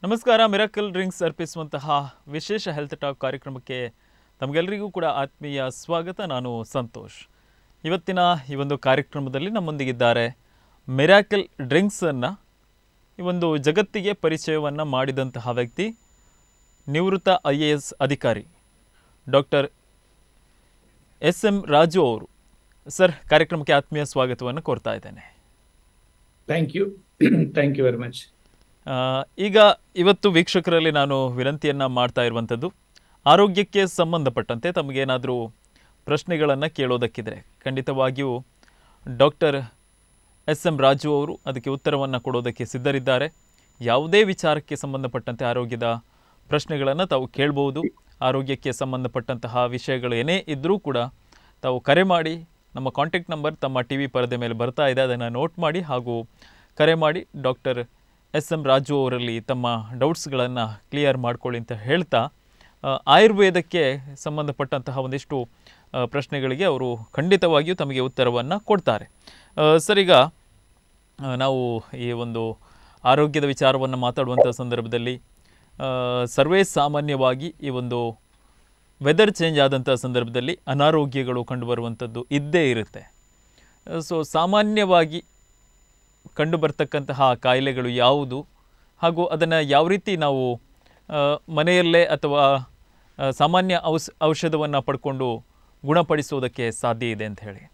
ನಮಸ್ಕಾರ miracle drinks ಅರ್ಪಿಸುವಂತಹ ವಿಶೇಷ health talk ಕಾರ್ಯಕ್ರಮಕ್ಕೆ ತಮಗೆಲ್ಲರಿಗೂ ಕೂಡ ಆತ್ಮೀಯ ಸ್ವಾಗತ ನಾನು ಸಂತೋಷ್ ಇವತ್ತಿನ ಈ ಒಂದು ಕಾರ್ಯಕ್ರಮದಲ್ಲಿ ನಮ್ಮೊಂದಿಗಿದ್ದಾರೆ ಮಿರಾಕಲ್ ಡ್ರಿಂಕ್ಸನ್ನು ಈ ಒಂದು ಜಗತ್ತಿಗೆ ಪರಿಚಯವನ್ನು ಮಾಡಿದಂತಹ ವ್ಯಕ್ತಿ ನಿವೃತ್ತ ಐ ಎ ಎಸ್ ಅಧಿಕಾರಿ ಡಾಕ್ಟರ್ ಎಸ್ ಎಂ ರಾಜು ಅವರು ಸರ್ ಕಾರ್ಯಕ್ರಮಕ್ಕೆ ಆತ್ಮೀಯ ಸ್ವಾಗತವನ್ನು ಕೋರ್ತಾ ಇದ್ದೇನೆ thank you thank you very much ಆ, ಈಗ ಇವತ್ತು ವೀಕ್ಷಕರಲ್ಲಿ ನಾನು ವಿನಂತಿಯನ್ನು ಮಾಡ್ತಾ ಇರುವಂಥದ್ದು ಆರೋಗ್ಯಕ್ಕೆ ಸಂಬಂಧಪಟ್ಟಂತೆ ತಮಗೇನಾದರೂ ಪ್ರಶ್ನೆಗಳನ್ನು ಕೇಳೋದಕ್ಕಿದ್ರೆ ಖಂಡಿತವಾಗಿಯೂ ಡಾಕ್ಟರ್ ಎಸ್ ಎಂ ರಾಜು ಅವರು ಅದಕ್ಕೆ ಉತ್ತರವನ್ನು ಕೊಡೋದಕ್ಕೆ ಸಿದ್ಧರಿದ್ದಾರೆ ಯಾವುದೇ ವಿಚಾರಕ್ಕೆ ಸಂಬಂಧಪಟ್ಟಂತೆ ಆರೋಗ್ಯದ ಪ್ರಶ್ನೆಗಳನ್ನು ತಾವು ಕೇಳ್ಬೋದು ಆರೋಗ್ಯಕ್ಕೆ ಸಂಬಂಧಪಟ್ಟಂತಹ ವಿಷಯಗಳು ಏನೇ ಇದ್ದರೂ ಕೂಡ ತಾವು ಕರೆ ಮಾಡಿ ನಮ್ಮ ಕಾಂಟ್ಯಾಕ್ಟ್ ನಂಬರ್ ತಮ್ಮ ಟಿ ವಿ ಪರದೆ ಮೇಲೆ ಬರ್ತಾ ಇದೆ ಅದನ್ನು ನೋಟ್ ಮಾಡಿ ಹಾಗೂ ಕರೆ ಮಾಡಿ ಡಾಕ್ಟರ್ ಎಸ್ ಎಂ ರಾಜು ಅವರಲ್ಲಿ ತಮ್ಮ ಡೌಟ್ಸ್ಗಳನ್ನು ಕ್ಲಿಯರ್ ಮಾಡ್ಕೊಳ್ಳಿ ಅಂತ ಹೇಳ್ತಾ ಆ, ಆಯುರ್ವೇದಕ್ಕೆ ಸಂಬಂಧಪಟ್ಟಂತಹ ಒಂದಿಷ್ಟು ಆ, ಪ್ರಶ್ನೆಗಳಿಗೆ ಅವರು ಖಂಡಿತವಾಗಿಯೂ ತಮಗೆ ಉತ್ತರವನ್ನು ಕೊಡ್ತಾರೆ ಆ, ಸರ್ ಈಗ ಆ, ನಾವು ಈ ಒಂದು ಆರೋಗ್ಯದ ವಿಚಾರವನ್ನು ಮಾತಾಡುವಂಥ ಸಂದರ್ಭದಲ್ಲಿ ಆ, ಸರ್ವೇ ಸಾಮಾನ್ಯವಾಗಿ ಈ ಒಂದು ವೆದರ್ ಚೇಂಜ್ ಆದಂಥ ಸಂದರ್ಭದಲ್ಲಿ ಅನಾರೋಗ್ಯಗಳು ಕಂಡುಬರುವಂಥದ್ದು ಇದ್ದೇ ಇರುತ್ತೆ ಸೊ ಸಾಮಾನ್ಯವಾಗಿ ಕಂಡುಬರ್ತಕ್ಕಂತಹ ಕಾಯಿಲೆಗಳು ಯಾವುದು ಹಾಗೂ ಅದನ್ನು ಯಾವ ರೀತಿ ನಾವು ಆ, ಮನೆಯಲ್ಲೇ ಅಥವಾ ಆ, ಸಾಮಾನ್ಯ ಔಷ ಔಷಧವನ್ನು ಪಡ್ಕೊಂಡು ಗುಣಪಡಿಸೋದಕ್ಕೆ ಸಾಧ್ಯ ಇದೆ ಅಂತ ಹೇಳಿ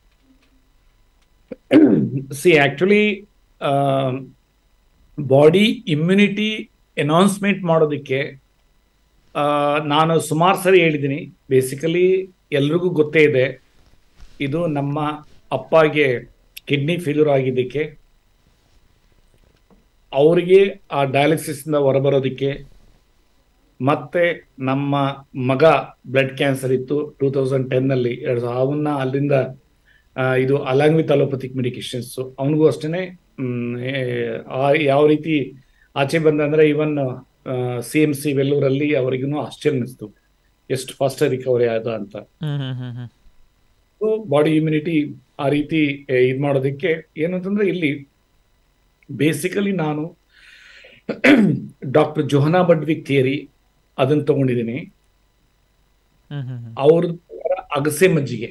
ಸಿ ಆಕ್ಚುಲಿ ಬಾಡಿ ಇಮ್ಯುನಿಟಿ ಎನೌನ್ಸ್ಮೆಂಟ್ ಮಾಡೋದಕ್ಕೆ ಆ, ನಾನು ಸುಮಾರು ಸರಿ ಹೇಳಿದ್ದೀನಿ ಬೇಸಿಕಲಿ ಎಲ್ರಿಗೂ ಗೊತ್ತೇ ಇದೆ ಇದು ನಮ್ಮ ಅಪ್ಪಗೆ ಕಿಡ್ನಿ ಫೇಲ್ಯೂರ್ ಆಗಿದ್ದಕ್ಕೆ ಅವರಿಗೆ ಆ ಡಯಾಲಿಸಿಸ್ನಿಂದ ಹೊರಬರೋದಕ್ಕೆ ಮತ್ತೆ ನಮ್ಮ ಮಗ ಬ್ಲಡ್ ಕ್ಯಾನ್ಸರ್ ಇತ್ತು ಟೂ ತೌಸಂಡ್ ಟೆನ್ನಲ್ಲಿ ಎರಡು ಸಾವಿರ ಅವನ್ನ ಅಲ್ಲಿಂದ ಆ, ಇದು ಅಲಾಂಗ್ ವಿತ್ ಅಲೋಪತಿಕ್ ಮೆಡಿಕೇಶನ್ಸ್ ಅವನಿಗೂ ಅಷ್ಟೇ ಯಾವ ರೀತಿ ಆಚೆ ಬಂದಂದ್ರೆ ಇವನ್ ಸಿ ಎಂ ಸಿ ವೆಲ್ಲೂರಲ್ಲಿ ಅವರಿಗೂ ಆಶ್ಚರ್ಯ ಅನಿಸ್ತು ಎಷ್ಟು ಫಾಸ್ಟ್ ರಿಕವರಿ ಆದ ಅಂತ ಹ್ಮ್ ಹ್ಮ್ ಹ್ಮ್ ಹ್ಮ್ ಬಾಡಿ ಇಮ್ಯುನಿಟಿ ಆ ರೀತಿ ಇದು ಮಾಡೋದಕ್ಕೆ ಏನು ಅಂತಂದ್ರೆ ಇಲ್ಲಿ ಬೇಸಿಕಲಿ ನಾನು ಡಾಕ್ಟರ್ ಜೋಹನಾ ಬಡ್ವಿಕ್ ಥಿಯರಿ ಅದನ್ನ ತಗೊಂಡಿದ್ದೀನಿ ಹ್ಮ್ ಹ್ಮ್ ಹ್ಮ್ ಅವ್ರದ್ದು ಅಗಸೆ ಮಜ್ಜಿಗೆ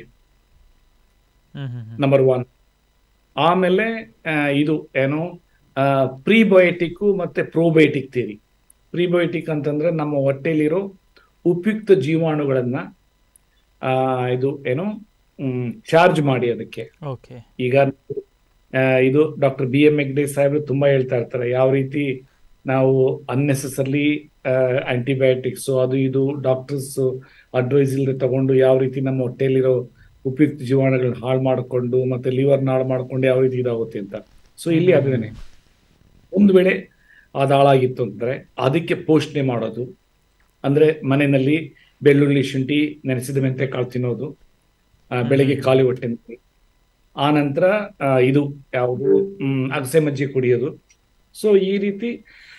ಹ್ಮ್ ಹ್ಮ್ ಹ್ಮ್ ನಂಬರ್ ಒನ್ ಆಮೇಲೆ ಆ, ಇದು ಏನು ಪ್ರೀಬಯೋಟಿಕ್ ಮತ್ತೆ ಪ್ರೋಬಯೋಟಿಕ್ ಥಿಯರಿ ಪ್ರೀಬಯೋಟಿಕ್ ಅಂತಂದ್ರೆ ನಮ್ಮ ಹೊಟ್ಟೆಲಿರೋ ಉಪಯುಕ್ತ ಜೀವಾಣುಗಳನ್ನ ಆ, ಇದು ಏನು ಚಾರ್ಜ್ ಮಾಡಿ ಅದಕ್ಕೆ ಓಕೆ ಈಗ ಆ, ಇದು ಡಾಕ್ಟರ್ ಬಿ ಎಂ ಹೆಗ್ಡೆ ಸಾಹೇಬ್ರು ತುಂಬಾ ಹೇಳ್ತಾ ಇರ್ತಾರೆ ಯಾವ ರೀತಿ ನಾವು ಅನ್ನೆಸೆಸರ್ಲಿ ಆಂಟಿಬಯೋಟಿಕ್ಸ್ ಅದು ಇದು ಡಾಕ್ಟರ್ಸ್ ಅಡ್ವೈಸ್ ಇಲ್ಲದೆ ತಗೊಂಡು ಯಾವ ರೀತಿ ನಮ್ಮ ಹೊಟ್ಟೆಯಲ್ಲಿರೋ ಉಪಯುಕ್ತ ಜೀವಾಣುಗಳನ್ನ ಹಾಳು ಮಾಡಿಕೊಂಡು ಮತ್ತೆ ಲಿವರ್ ಹಾಳು ಮಾಡ್ಕೊಂಡು ಯಾವ ರೀತಿ ಇದಾಗುತ್ತೆ ಅಂತ ಸೊ ಇಲ್ಲಿ ಅದೇನೆ ಒಂದು ವೇಳೆ ಅದು ಹಾಳಾಗಿತ್ತು ಅಂದ್ರೆ ಅದಕ್ಕೆ ಪೋಷಣೆ ಮಾಡೋದು ಅಂದ್ರೆ ಮನೆಯಲ್ಲಿ ಬೆಳ್ಳುಳ್ಳಿ ಶುಂಠಿ ನೆನೆಸಿದ ಮೆಂತೆ ಕಾಳು ತಿನ್ನೋದು ಆ, ಬೆಳಗ್ಗೆ ಖಾಲಿ ಹೊಟ್ಟೆ ಆ ನಂತರ ಆ, ಇದು ಯಾವುದು ಹ್ಮ್, ಅಗಸೆ ಮಜ್ಜಿಗೆ ಕುಡಿಯೋದು ಸೊ ಈ ರೀತಿ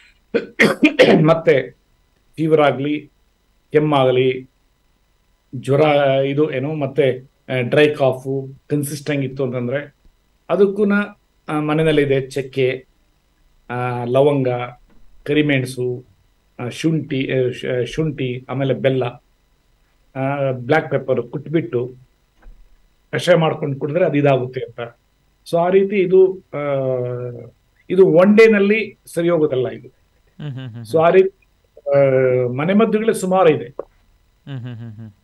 ಮತ್ತೆ ಫೀವರ್ ಆಗಲಿ ಕೆಮ್ಮಾಗಲಿ ಜ್ವರ ಇದು ಏನು ಮತ್ತೆ ಡ್ರೈ ಕಾಫು ಕನ್ಸಿಸ್ಟಂಗ್ ಇತ್ತು ಅಂತಂದ್ರೆ ಅದಕ್ಕೂ ಮನೆಯಲ್ಲಿದೆ ಚಕ್ಕೆ ಆ, ಲವಂಗ ಕರಿಮೆಣಸು ಆ, ಶುಂಠಿ ಆ, ಶ- ಶುಂಠಿ ಆಮೇಲೆ ಬೆಲ್ಲ ಬ್ಲ್ಯಾಕ್ ಪೆಪ್ಪರ್ ಕುಟ್ಬಿಟ್ಟು ಕಷಾಯ ಮಾಡ್ಕೊಂಡು ಕುಡಿದ್ರೆ ಅದು ಇದಾಗುತ್ತೆ ಅಂತ ಸೊ ಆ ರೀತಿ ಇದು ಆ, ಇದು ಒನ್ ಡೇನಲ್ಲಿ ಸರಿ ಹೋಗೋದಲ್ಲ ಇದು ಹ್ಮ್ ಹ್ಮ್ ಹ್ಮ್ ಸೊ ಆ ರೀತಿ ಆ, ಮನೆಮದ್ದುಗಳೇ ಸುಮಾರು ಇದೆ ಹ್ಮ್ ಹ್ಮ್ ಹ್ಮ್ ಹ್ಮ್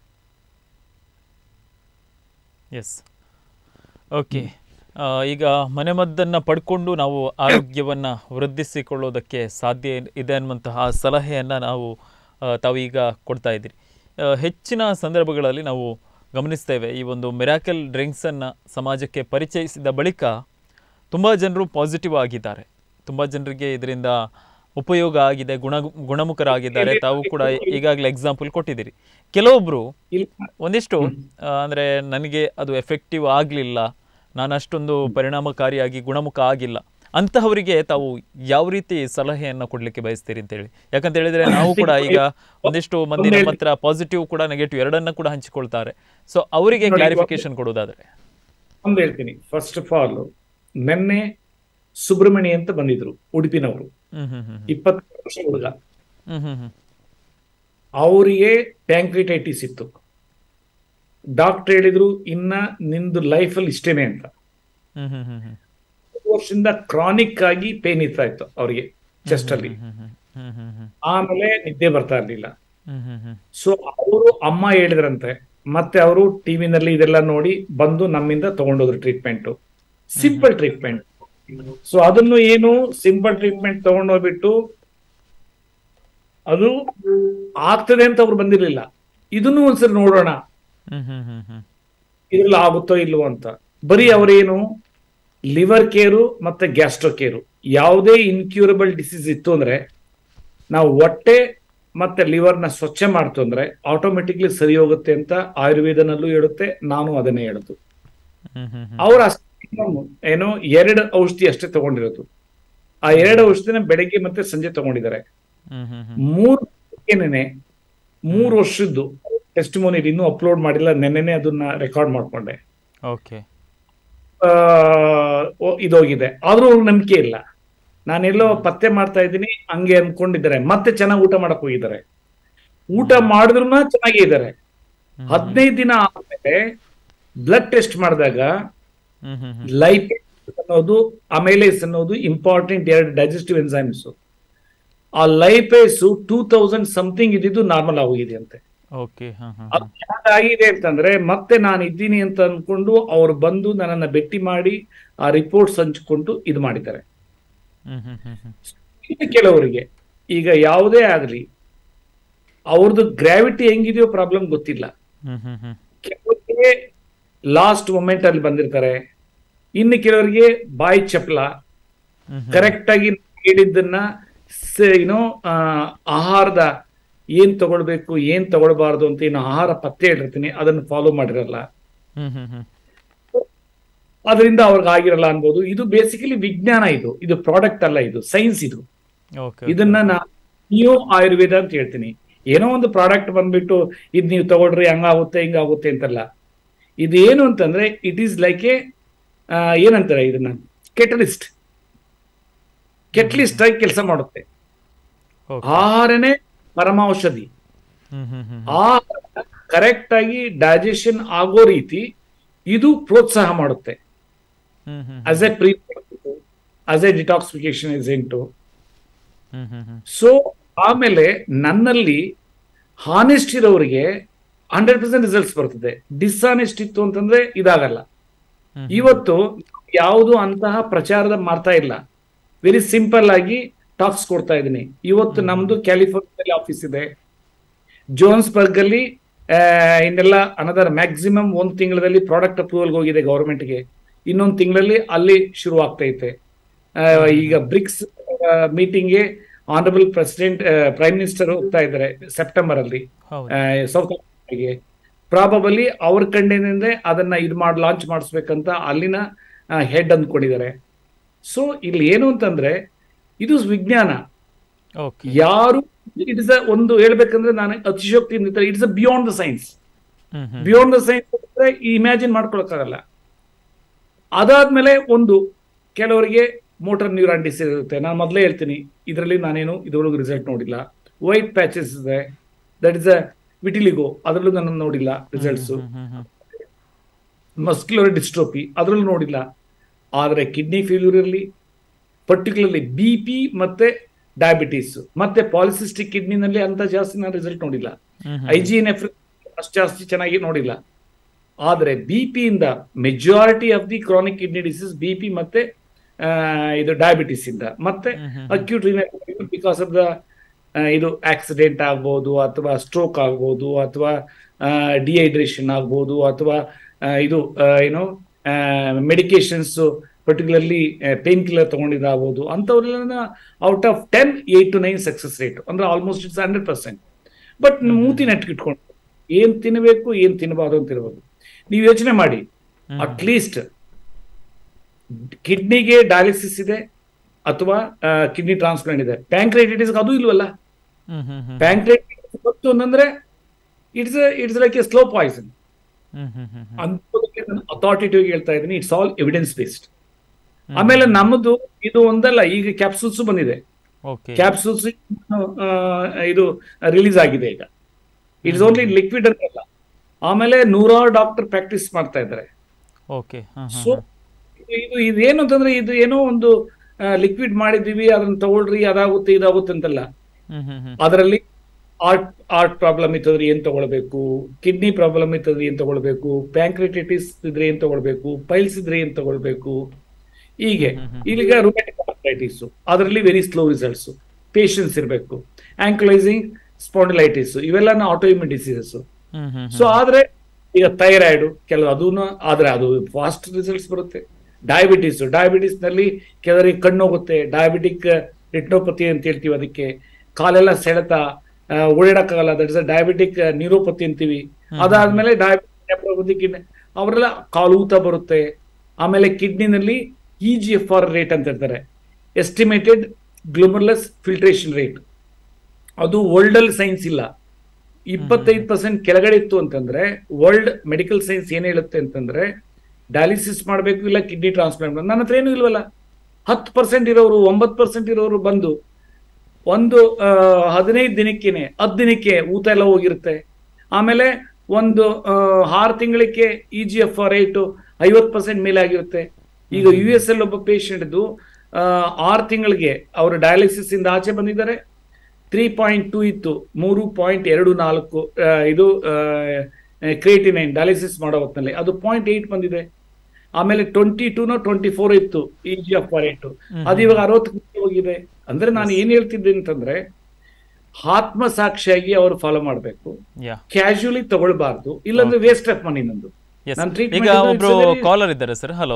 ಎಸ್ ಓಕೆ ಈಗ ಮನೆಮದ್ದನ್ನು ಪಡ್ಕೊಂಡು ನಾವು ಆರೋಗ್ಯವನ್ನು ವೃದ್ಧಿಸಿಕೊಳ್ಳೋದಕ್ಕೆ ಸಾಧ್ಯ ಇದೆ ಅನ್ನುವಂತಹ ಸಲಹೆಯನ್ನು ನಾವು ಆ, ತಾವು ಈಗ ಕೊಡ್ತಾ ಇದ್ದೀರಿ ಆ, ಹೆಚ್ಚಿನ ಸಂದರ್ಭಗಳಲ್ಲಿ ನಾವು ಗಮನಿಸ್ತೇವೆ ಈ ಒಂದು ಮಿರಾಕಲ್ ಡ್ರಿಂಕ್ಸನ್ನು ಸಮಾಜಕ್ಕೆ ಪರಿಚಯಿಸಿದ ಬಳಿಕ ತುಂಬ ಜನರು ಪಾಸಿಟಿವ್ ಆಗಿದ್ದಾರೆ ತುಂಬ ಜನರಿಗೆ ಇದರಿಂದ ಉಪಯೋಗ ಆಗಿದೆ ಗುಣ ಗುಣಮುಖರಾಗಿದ್ದಾರೆ ತಾವು ಕೂಡ ಈಗಾಗಲೇ ಎಕ್ಸಾಂಪಲ್ ಕೊಟ್ಟಿದ್ದೀರಿ ಕೆಲವೊಬ್ಬರು ಇಲ್ಲಿ ಒಂದಿಷ್ಟು ಆ, ಅಂದ್ರೆ ನನಗೆ ಅದು ಎಫೆಕ್ಟಿವ್ ಆಗಲಿಲ್ಲ ನಾನು ಅಷ್ಟೊಂದು ಪರಿಣಾಮಕಾರಿಯಾಗಿ ಗುಣಮುಖ ಆಗಿಲ್ಲ ಅಂತಹವರಿಗೆ ತಾವು ಯಾವ ರೀತಿ ಸಲಹೆಯನ್ನು ಕೊಡ್ಲಿಕ್ಕೆ ಬಯಸ್ತೀರಿ ಅಂತ ಹೇಳಿ ಯಾಕಂತ ಹೇಳಿದ್ರೆ ನಾವು ಕೂಡ ಈಗ ಒಂದಿಷ್ಟು ಮಂದಿ ನಮ್ಮ ಹತ್ರ ಪಾಸಿಟಿವ್ ಕೂಡ ನೆಗೆಟಿವ್ ಎರಡನ್ನ ಕೂಡ ಹಂಚಿಕೊಳ್ತಾರೆ ಸೊ ಅವರಿಗೆ ಕ್ಲಾರಿಫಿಕೇಶನ್ ಕೊಡೋದಾದ್ರೆ ಒಂದು ಹೇಳ್ತೀನಿ ಫಸ್ಟ್ ಆಫ್ ಆಲ್ ನಿನ್ನೆ ಸುಬ್ರಹ್ಮಣ್ಯ ಅಂತ ಬಂದಿದ್ರು ಉಡುಪಿನವರು ಹ್ಮ್ ಹ್ಮ್ ಹ್ಮ್ ಇಪ್ಪತ್ತು ವರ್ಷ ಹುಡುಗ ಹ್ಮ್ ಹ್ಮ್ ಹ್ಮ್ ಅವರಿಗೆ ಪ್ಯಾಂಕ್ರಿಟೈಟಿಸ್ ಇತ್ತು ಡಾಕ್ಟರ್ ಹೇಳಿದ್ರು ಇನ್ನ ನಿಂದು ಲೈಫಲ್ಲಿ ಇಷ್ಟೇನೆ ಅಂತ ಹ್ಮ್ ಹ್ಮ್ ಹ್ಮ್ ಹ್ಮ್ ಮೂರು ವರ್ಷದಿಂದ ಕ್ರಾನಿಕ್ ಆಗಿ ಪೇನ್ ಇರ್ತಾ ಇತ್ತು ಅವರಿಗೆ ಚೆಸ್ಟ್ ಅಲ್ಲಿ ಹ್ಮ್ ಹ್ಮ್ ಹ್ಮ್ ಹ್ಮ್ ಹ್ಮ್ ಆಮೇಲೆ ನಿದ್ದೆ ಬರ್ತಾ ಇರ್ಲಿಲ್ಲ ಹ್ಮ್ ಹ್ಮ್ ಹ್ಮ್ ಸೊ ಅವರು ಅಮ್ಮ ಹೇಳಿದ್ರಂತೆ ಮತ್ತೆ ಅವರು ಟಿವಿನಲ್ಲಿ ಇದೆಲ್ಲ ನೋಡಿ ಬಂದು ನಮ್ಮಿಂದ ತಗೊಂಡೋದ್ರು ಟ್ರೀಟ್ಮೆಂಟ್ ಸಿಂಪಲ್ ಟ್ರೀಟ್ಮೆಂಟ್ ಸೊ ಅದನ್ನು ಏನು ಸಿಂಪಲ್ ಟ್ರೀಟ್ಮೆಂಟ್ ತಗೊಂಡೋಗ್ಬಿಟ್ಟು ಅದು ಆಗ್ತದೆ ಅಂತ ಅವ್ರು ಬಂದಿರ್ಲಿಲ್ಲ ಇದನ್ನು ಒಂದ್ಸರಿ ನೋಡೋಣ ಹ್ಮ್ ಹ್ಮ್ ಹ್ಮ್ ಹ್ಮ್ ಇದ್ರಲ್ಲಿ ಆಗುತ್ತೋ ಇಲ್ವೋ ಅಂತ ಬರೀ ಅವರೇನು ಲಿವರ್ ಕೇರು ಮತ್ತೆ ಗ್ಯಾಸ್ಟ್ರೋ ಕೇರು ಯಾವುದೇ ಇನ್ಕ್ಯೂರಬಲ್ ಡಿಸೀಸ್ ಇತ್ತು ಅಂದ್ರೆ ನಾವು ಹೊಟ್ಟೆ ಮತ್ತೆ ಲಿವರ್ನ ಸ್ವಚ್ಛ ಮಾಡ್ತು ಅಂದ್ರೆ ಆಟೋಮೆಟಿಕ್ಲಿ ಸರಿ ಹೋಗುತ್ತೆ ಅಂತ ಆಯುರ್ವೇದನಲ್ಲೂ ಹೇಳುತ್ತೆ ನಾನು ಅದನ್ನೇ ಹೇಳುದು ಹ್ಮ್ ಹ್ಮ್ ಹ್ಮ್ ಅವ್ರ ಅಷ್ಟೇ ಏನು ಎರಡು ಔಷಧಿ ಅಷ್ಟೇ ತಗೊಂಡಿರೋದು ಆ ಎರಡು ಔಷಧಿನ ಬೆಳಗ್ಗೆ ಮತ್ತೆ ಸಂಜೆ ತಗೊಂಡಿದ್ದಾರೆ ಹ್ಮ್ ಹ್ಮ್ ಹ್ಮ್ ಮೂರು ಏನೇನೆ ಮೂರು ವರ್ಷದ್ದು ಟೆಸ್ಟ್ ಮೋನಿ ಇನ್ನೂ ಅಪ್ಲೋಡ್ ಮಾಡಿಲ್ಲ ನೆನ್ನೆನೆ ಅದನ್ನ ರೆಕಾರ್ಡ್ ಮಾಡ್ಕೊಂಡೆ ಓಕೆ ಆ, ಓ- ಇದೋಗಿದೆ ಆದ್ರೂ ಅವ್ರಿಗೆ ನಂಬಿಕೆ ಇಲ್ಲ ನಾನೆಲ್ಲೋ ಪತ್ತೆ ಮಾಡ್ತಾ ಇದ್ದೀನಿ ಹಂಗೆ ಅನ್ಕೊಂಡಿದ್ದಾರೆ ಮತ್ತೆ ಚೆನ್ನಾಗಿ ಊಟ ಮಾಡಕ್ ಹೋಗಿದ್ದಾರೆ ಊಟ ಮಾಡಿದ್ರು ಚೆನ್ನಾಗೇ ಇದ್ದಾರೆ ಹ್ಮ್ ಹದಿನೈದು ದಿನ ಆದ್ಮೇಲೆ ಬ್ಲಡ್ ಟೆಸ್ಟ್ ಮಾಡಿದಾಗ ಹ್ಮ್ ಹ್ಮ್ ಹ್ಮ್ ಲೈಪೇಸ್ ಅನ್ನೋದು ಅಮೈಲೇಸ್ ಅನ್ನೋದು ಇಂಪಾರ್ಟೆಂಟ್ ಎರಡು ಡೈಜೆಸ್ಟಿವ್ ಎನ್ಸೈಮ್ಸ್ ಆ ಲೈಪೇಸ್ ಟೂ ತೌಸಂಡ್ ಸಮಥಿಂಗ್ ಇದ್ದಿದ್ದು ನಾರ್ಮಲ್ ಆಗೋಗಿದೆ ಅಂತೆ ಓಕೆ ಹಾ ಹಾ ಅದು ಆಗಿದೆ ಅಂತಂದ್ರೆ ಮತ್ತೆ ನಾನು ಇದ್ದೀನಿ ಅಂತ ಅನ್ಕೊಂಡು ಅವ್ರು ಬಂದು ನನ್ನನ್ನ ಭೇಟಿ ಮಾಡಿ ಆ ರಿಪೋರ್ಟ್ಸ್ ಹಂಚಿಕೊಂಡು ಇದು ಮಾಡಿದ್ದಾರೆ ಹ್ಮ್ ಹ್ಮ್ ಹ್ಮ್ ಹ್ಮ್ ಇನ್ನು ಕೆಲವರಿಗೆ ಈಗ ಯಾವುದೇ ಆಗಲಿ ಅವ್ರದ್ದು ಗ್ರಾವಿಟಿ ಹೆಂಗಿದೆಯೋ ಪ್ರಾಬ್ಲಮ್ ಗೊತ್ತಿಲ್ಲ ಹ್ಮ್ ಹ್ಮ್ ಹ್ಮ್ ಕೆಲವರಿಗೆ ಲಾಸ್ಟ್ ಮೊಮೆಂಟ್ ಅಲ್ಲಿ ಬಂದಿರ್ತಾರೆ ಇನ್ನು ಕೆಲವರಿಗೆ ಬಾಯಿ ಚಪ್ಪಲ ಹ್ಮ್ ಹ್ಮ್ ಕರೆಕ್ಟ್ ಆಗಿ ಹೇಳಿದ್ದನ್ನ ಏನೋ ಆಹಾರದ ಏನ್ ತಗೊಳ್ಬೇಕು ಏನ್ ತಗೊಳ್ಬಾರ್ದು ಅಂತ ಏನು ಆಹಾರ ಪತ್ತೆ ಹೇಳಿರ್ತೀನಿ ಅದನ್ನು ಫಾಲೋ ಮಾಡಿರಲ್ಲ ಹ್ಮ್ ಹ್ಮ್ ಹ್ಮ್ ಅದರಿಂದ ಅವ್ರಿಗೆ ಆಗಿರಲ್ಲ ಅನ್ಬೋದು ಇದು ಬೇಸಿಕಲಿ ವಿಜ್ಞಾನ ಇದು ಇದು ಪ್ರಾಡಕ್ಟ್ ಅಲ್ಲ ಇದು ಸೈನ್ಸ್ ಇದು ಓಕೆ ಇದನ್ನ ನಾ ನ್ಯೂ ಆಯುರ್ವೇದ ಅಂತ ಹೇಳ್ತೀನಿ ಏನೋ ಒಂದು ಪ್ರಾಡಕ್ಟ್ ಬಂದ್ಬಿಟ್ಟು ಇದ್ ನೀವು ತಗೊಳ್ರಿ ಹಂಗಾಗುತ್ತೆ ಹಿಂಗಾಗುತ್ತೆ ಅಂತಲ್ಲ ಇದು ಏನು ಅಂತಂದ್ರೆ ಇಟ್ ಈಸ್ ಲೈಕ್ ಎ ಏನಂತಾರೆ ಇದನ್ನ ಕೆಟಲಿಸ್ಟ್ ಕೆಟ್ಲಿಸ್ಟ್ ಆಗಿ ಕೆಲಸ ಮಾಡುತ್ತೆ ಓಕೆ ಆಹಾರನೇ ಪರಮೌಷಧಿ ಹ್ಮ್ ಹ್ಮ್ ಹ್ಮ್ ಆಹಾರ ಕರೆಕ್ಟ್ ಆಗಿ ಡೈಜೆಷನ್ ಆಗೋ ರೀತಿ ಇದು ಪ್ರೋತ್ಸಾಹ ಮಾಡುತ್ತೆ hmm hmm as a pre as a detoxification agent hmm hmm hmm so ಆಮೇಲೆ ನನ್ನಲ್ಲಿ ಹಾನೆಸ್ಟ್ ಇರೋರಿಗೆ ಹಂಡ್ರೆಡ್ ಪರ್ಸೆಂಟ್ ರಿಸಲ್ಟ್ಸ್ ಬರ್ತದೆ ಡಿಸ್ಆನೆಸ್ಟ್ ಇತ್ತು ಅಂತಂದ್ರೆ ಇದಾಗಲ್ಲ ಹ್ಮ್ ಇವತ್ತು ಯಾವುದು ಅಂತಹ ಪ್ರಚಾರದ ಮಾಡ್ತಾ ಇಲ್ಲ ವೆರಿ ಸಿಂಪಲ್ ಆಗಿ ಟಾಕ್ಸ್ ಕೊಡ್ತಾ ಇದ್ದೀನಿ ಇವತ್ತು ನಮ್ದು ಕ್ಯಾಲಿಫೋರ್ನಿಯಾದಲ್ಲಿ ಆಫೀಸ್ ಇದೆ ಜೋನ್ಸ್ಬರ್ಗ್ ಅಲ್ಲಿ ಆ, ಇನ್ನೆಲ್ಲ ಅನದರ್ ಮ್ಯಾಕ್ಸಿಮಮ್ ಒಂದ್ ತಿಂಗಳಲ್ಲಿ ಪ್ರಾಡಕ್ಟ್ ಅಪ್ರೂವಲ್ ಹೋಗಿದೆ ಗೌರ್ಮೆಂಟ್ಗೆ ಇನ್ನೊಂದು ತಿಂಗಳಲ್ಲಿ ಅಲ್ಲಿ ಶುರು ಆಗ್ತೈತೆ ಆ, ಈಗ ಬ್ರಿಕ್ಸ್ ಮೀಟಿಂಗ್ಗೆ ಆನರಬಲ್ ಪ್ರೆಸಿಡೆಂಟ್ ಪ್ರೈಮ್ ಮಿನಿಸ್ಟರ್ ಹೋಗ್ತಾ ಇದ್ದಾರೆ ಸೆಪ್ಟೆಂಬರ್ ಅಲ್ಲಿ ಹೌದು ಸೌತ್ ಆಫ್ರಿಕಾಗೆ ಪ್ರಾಬಬಲಿ ಅವ್ರ ಕಂಡಿನಿಂದ ಅದನ್ನ ಇದು ಮಾಡಿ ಲಾಂಚ್ ಮಾಡಿಸ್ಬೇಕಂತ ಅಲ್ಲಿನ ಹೆಡ್ ಅಂದ್ಕೊಂಡಿದ್ದಾರೆ ಸೊ ಇಲ್ಲಿ ಏನು ಅಂತಂದ್ರೆ ಇದು ವಿಜ್ಞಾನ ಓಕೆ ಯಾರು ಇಟ್ ಇಸ್ ಒಂದು ಹೇಳ್ಬೇಕಂದ್ರೆ ನಾನು ಅತಿಶೋಕ್ತಿಯಿಂದ it's a beyond the science hmm hmm beyond the science ಅಂದ್ರೆ ಇಮ್ಯಾಜಿನ್ ಮಾಡ್ಕೊಳಕ್ಕಾಗಲ್ಲ ಅದಾದ್ಮೇಲೆ ಒಂದು ಕೆಲವರಿಗೆ ಮೋಟರ್ ನ್ಯೂರಾನ್ ಡಿಸೀಸ್ ಇರುತ್ತೆ ನಾನು ಮೊದಲೇ ಹೇಳ್ತೀನಿ ಇದರಲ್ಲಿ ನಾನೇನು ಇದ್ರೊಳಗೆ ರಿಸಲ್ಟ್ ನೋಡಿಲ್ಲ ವೈಟ್ ಪ್ಯಾಚಸ್ ಇದೆ ದಟ್ ಇಸ್ ಅ ವಿಟಿಲಿಗೋ ಅದರಲ್ಲೂ ನಾನು ನೋಡಿಲ್ಲ results hmm hmm hmm muscular dystrophy ಅದರಲ್ಲೂ ನೋಡಿಲ್ಲ ಆದರೆ ಕಿಡ್ನಿ ಫೇಲ್ಯೂರ್ ಇರಲಿ ಪರ್ಟಿಕ್ಯುಲರ್ಲಿ ಬಿ ಪಿ ಮತ್ತೆ ಡಯಾಬಿಟೀಸ್ ಮತ್ತೆ ಪಾಲಿಸಿಸ್ಟಿಕ್ ಕಿಡ್ನಿನಲ್ಲಿ ಅಂತ ಜಾಸ್ತಿ ನಾನು ರಿಸಲ್ಟ್ ನೋಡಿಲ್ಲ hmm hmm I G N F ಅಷ್ಟು ಜಾಸ್ತಿ ಚೆನ್ನಾಗಿ ನೋಡಿಲ್ಲ ಆದರೆ ಬಿ ಪಿಯಿಂದ majority of the chronic kidney disease B P ಮತ್ತೆ ಆ, ಇದು ಡಯಾಬಿಟಿಸ್ ಇಂದ ಮತ್ತೆ hmm hmm acute because of the ಇದು ಆಕ್ಸಿಡೆಂಟ್ ಆಗ್ಬೋದು ಅಥವಾ ಸ್ಟ್ರೋಕ್ ಆಗ್ಬೋದು ಅಥವಾ ಡಿಹೈಡ್ರೇಷನ್ ಆಗ್ಬೋದು ಅಥವಾ ಆ, ಇದು ಆ, ಏನು ಮೆಡಿಕೇಶನ್ಸ್ ಪರ್ಟಿಕ್ಯುಲರ್ಲಿ ಪೇನ್ ಕಿಲ್ಲರ್ ತಗೊಂಡಿದ್ದಾಗ್ಬೋದು ಅಂಥವ್ರೆಲ್ಲ out of ten eight to nine success rate ಅಂದ್ರೆ almost it's hundred percent but ಮೂತಿ ನೆಟ್ಕಿಟ್ಕೊಂಡು ಏನ್ ತಿನ್ನಬೇಕು ಏನ್ ತಿನ್ನಬಾರ್ದು ಅಂತ ಇರ್ಬೋದು ನೀವು ಯೋಚನೆ ಮಾಡಿ ಹ್ಮ್. ಅಟ್ಲೀಸ್ಟ್ ಕಿಡ್ನಿಗೆ ಡಯಾಲಿಸಿಸ್ ಇದೆ ಅಥವಾ ಕಿಡ್ನಿ ಟ್ರಾನ್ಸ್ಪ್ಲಾಂಟ್ ಇದೆ ಪ್ಯಾಂಕ್ರೈಟಿಸ್ ಅದು ಇಲ್ವಲ್ಲ ಹ್ಮ್ ಹ್ಮ್ ಹ್ಮ್ ಪ್ಯಾಂಕ್ರೈಟಿಸ್ ಗೊತ್ತು ಅಂತಂದ್ರೆ it's it's like a slow poison hmm hmm hmm hmm ಅಂತದಕ್ಕೆ ನಾನು ಅಥಾರಿಟೇಟಿವ್ ಹೇಳ್ತಾ ಇದ್ದೀನಿ ಇಟ್ಸ್ ಆಲ್ ಎವಿಡೆನ್ಸ್ ಬೇಸ್ಡ್ ಆಮೇಲೆ ನಮ್ಮದು ಇದು ಒಂದಲ್ಲ ಈಗ ಕ್ಯಾಪ್ಸೂಲ್ಸ್ ಬಂದಿದೆ ಓಕೆ ಕ್ಯಾಪ್ಸೂಲ್ಸ್ ಇದು ರಿಲೀಸ್ ಆಗಿದೆ ಈಗ ಇಟ್ಸ್ ಓನ್ಲಿ ಲಿಕ್ವಿಡ್ ಅಂತಲ್ಲ ಆಮೇಲೆ ನೂರಾರು ಡಾಕ್ಟರ್ ಪ್ರಾಕ್ಟೀಸ್ ಮಾಡ್ತಾ ಇದ್ದಾರೆ ಓಕೆ ಹಾಂ ಸೊ ಇದು ಇದೇನು ಅಂತಂದ್ರೆ ಇದು ಏನೋ ಒಂದು ಲಿಕ್ವಿಡ್ ಮಾಡಿದೀವಿ ಅದನ್ನ ತಗೊಳ್ರಿ ಅದಾಗುತ್ತೆ ಇದಾಗುತ್ತೆ ಅಂತಲ್ಲ ಹ್ಮ್ ಹ್ಮ್ ಹ್ಮ್ ಅದರಲ್ಲಿ ಆರ್ಟ್ ಆರ್ಟ್ ಪ್ರಾಬ್ಲಮ್ ಇತ್ತಂದ್ರೆ ಏನ್ ತಗೊಳ್ಬೇಕು ಕಿಡ್ನಿ ಪ್ರಾಬ್ಲಮ್ ಇತ್ತಂದ್ರೆ ಏನ್ ತಗೊಳ್ಬೇಕು ಪ್ಯಾಂಕ್ರಿಟೈಟಿಸ್ ಇದ್ರೆ ಏನ್ ತಗೊಳ್ಬೇಕು ಪೈಲ್ಸ್ ಇದ್ರೆ ಏನ್ ತಗೊಳ್ಬೇಕು ಹೀಗೆ ಈಗ ರುಮೆಟಿಕ್ ಆರ್ಥರೈಟಿಸ್ ಅದರಲ್ಲಿ ವೆರಿ ಸ್ಲೋ ರಿಸಲ್ಟ್ಸ್ ಪೇಷನ್ಸ್ ಇರಬೇಕು ಆಂಕ್ಲೈಸಿಂಗ್ ಸ್ಪಾಂಡಿಲೈಟಿಸ್ ಇವೆಲ್ಲ autoimmune diseases hmm hmm so ಆದ್ರೆ ಈಗ ಥೈರಾಯ್ಡ್ ಕೆಲವು ಅದೂನು ಆದ್ರೆ ಅದು ಫಾಸ್ಟ್ ರಿಸಲ್ಟ್ಸ್ ಬರುತ್ತೆ ಡಯಾಬಿಟಿಸ್ ಡಯಾಬಿಟಿಸ್ ನಲ್ಲಿ ಕೆಲವರಿಗೆ ಕಣ್ಣು ಹೋಗುತ್ತೆ ಡಯಾಬಿಟಿಕ್ ರಿಟ್ನೋಪತಿ ಅಂತ ಹೇಳ್ತೀವಿ ಅದಕ್ಕೆ ಕಾಲೆಲ್ಲ ಸೆಳೆತ ಆ, ಓಡಾಡಕ್ಕಾಗಲ್ಲ ದಟ್ ಇಸ್ ಡಯಾಬಿಟಿಕ್ ನ್ಯೂರೋಪತಿ ಅಂತೀವಿ ಅದಾದ್ಮೇಲೆ ಡಯಾಬಿಟಿಕ್ ಕಿಡ್ನಿ ಅವರೆಲ್ಲ ಕಾಲು ಊತ ಬರುತ್ತೆ ಆಮೇಲೆ ಕಿಡ್ನಿನಲ್ಲಿ E G F R rate ಅಂತ ಇರ್ತಾರೆ ಎಸ್ಟಿಮೇಟೆಡ್ ಗ್ಲೂಮರ್ಲೆಸ್ ಫಿಲ್ಟ್ರೇಷನ್ ರೇಟ್ ಅದು ವರ್ಲ್ಡ್ ಅಲ್ಲಿ ಸೈನ್ಸ್ ಇಲ್ಲ ಇಪ್ಪತ್ತೈದು ಪರ್ಸೆಂಟ್ ಕೆಳಗಡೆ ಇತ್ತು ಅಂತಂದ್ರೆ ವರ್ಲ್ಡ್ ಮೆಡಿಕಲ್ ಸೈನ್ಸ್ ಏನ್ ಹೇಳುತ್ತೆ ಅಂತಂದ್ರೆ ಡಯಾಲಿಸಿಸ್ ಮಾಡಬೇಕು ಇಲ್ಲ ಕಿಡ್ನಿ ಟ್ರಾನ್ಸ್ಪ್ಲಾಂಟ್ ನನ್ನ ಹತ್ರ ಏನು ಇಲ್ವಲ್ಲ ಹತ್ತು ಪರ್ಸೆಂಟ್ ಇರೋರು ಒಂಬತ್ತು ಪರ್ಸೆಂಟ್ ಇರೋರು ಬಂದು ಒಂದು ಆ, ಹದಿನೈದು ದಿನಕ್ಕೇನೆ ಹತ್ತು ದಿನಕ್ಕೆ ಊತ ಎಲ್ಲ ಹೋಗಿರುತ್ತೆ ಆಮೇಲೆ ಒಂದು ಆ, ಆರು ತಿಂಗಳಿಗೆ ಇ ಜಿ ಎಫ್ ರೇಟು ಐವತ್ತು ಪರ್ಸೆಂಟ್ ಮೇಲೆ ಆಗಿರುತ್ತೆ ಈಗ ಯು ಎಸ್ ಎಲ್ ಒಬ್ಬ ಪೇಷಂಟ್ ಇದ್ದು ಆರು ತಿಂಗಳಿಗೆ ಅವರು ಡಯಾಲಿಸಿಸ್ ಇಂದ ಆಚೆ ಬಂದಿದ್ದಾರೆ ತ್ರೀ ಪಾಯಿಂಟ್ ಟೂ ಇತ್ತು ಮೂರು ಪಾಯಿಂಟ್ ಎರಡು ನಾಲ್ಕು ಆ, ಇದು ಕ್ರಿಯೇಟಿನೈನ್ ಡಯಾಲಿಸಿಸ್ ಮಾಡೋ ಹೊತ್ತಿನಲ್ಲಿ ಅದು ಪಾಯಿಂಟ್ ಏಟ್ ಬಂದಿದೆ ಆಮೇಲೆ ಟ್ವೆಂಟಿ ಟೂನೋ ಟ್ವೆಂಟಿ ಫೋರ್ ಇತ್ತು ಇ ಜಿ ಎಫ್ ರೇಟು ಅದು ಇವಾಗ ಅರವತ್ತು ಹೋಗಿದೆ ಅಂದ್ರೆ ನಾನು ಏನ್ ಹೇಳ್ತಿದ್ದೆ ಅಂತಂದ್ರೆ ಆತ್ಮ ಸಾಕ್ಷಿಯಾಗಿ ಅವರು ಫಾಲೋ ಮಾಡಬೇಕು ಯಾ ಕ್ಯಾಶುಯಲಿ ತಗೊಳ್ಬಾರ್ದು ಇಲ್ಲಾಂದ್ರೆ ವೇಸ್ಟ್ ಆಫ್ ಮನಿ ನಂದು ಎಸ್ ನಾನ್ treatment ಈಗ ಇದು ಒಬ್ರು it's a very- ಕಾಲರ್ ಇದ್ದಾರೆ ಸರ್ ಹಲೋ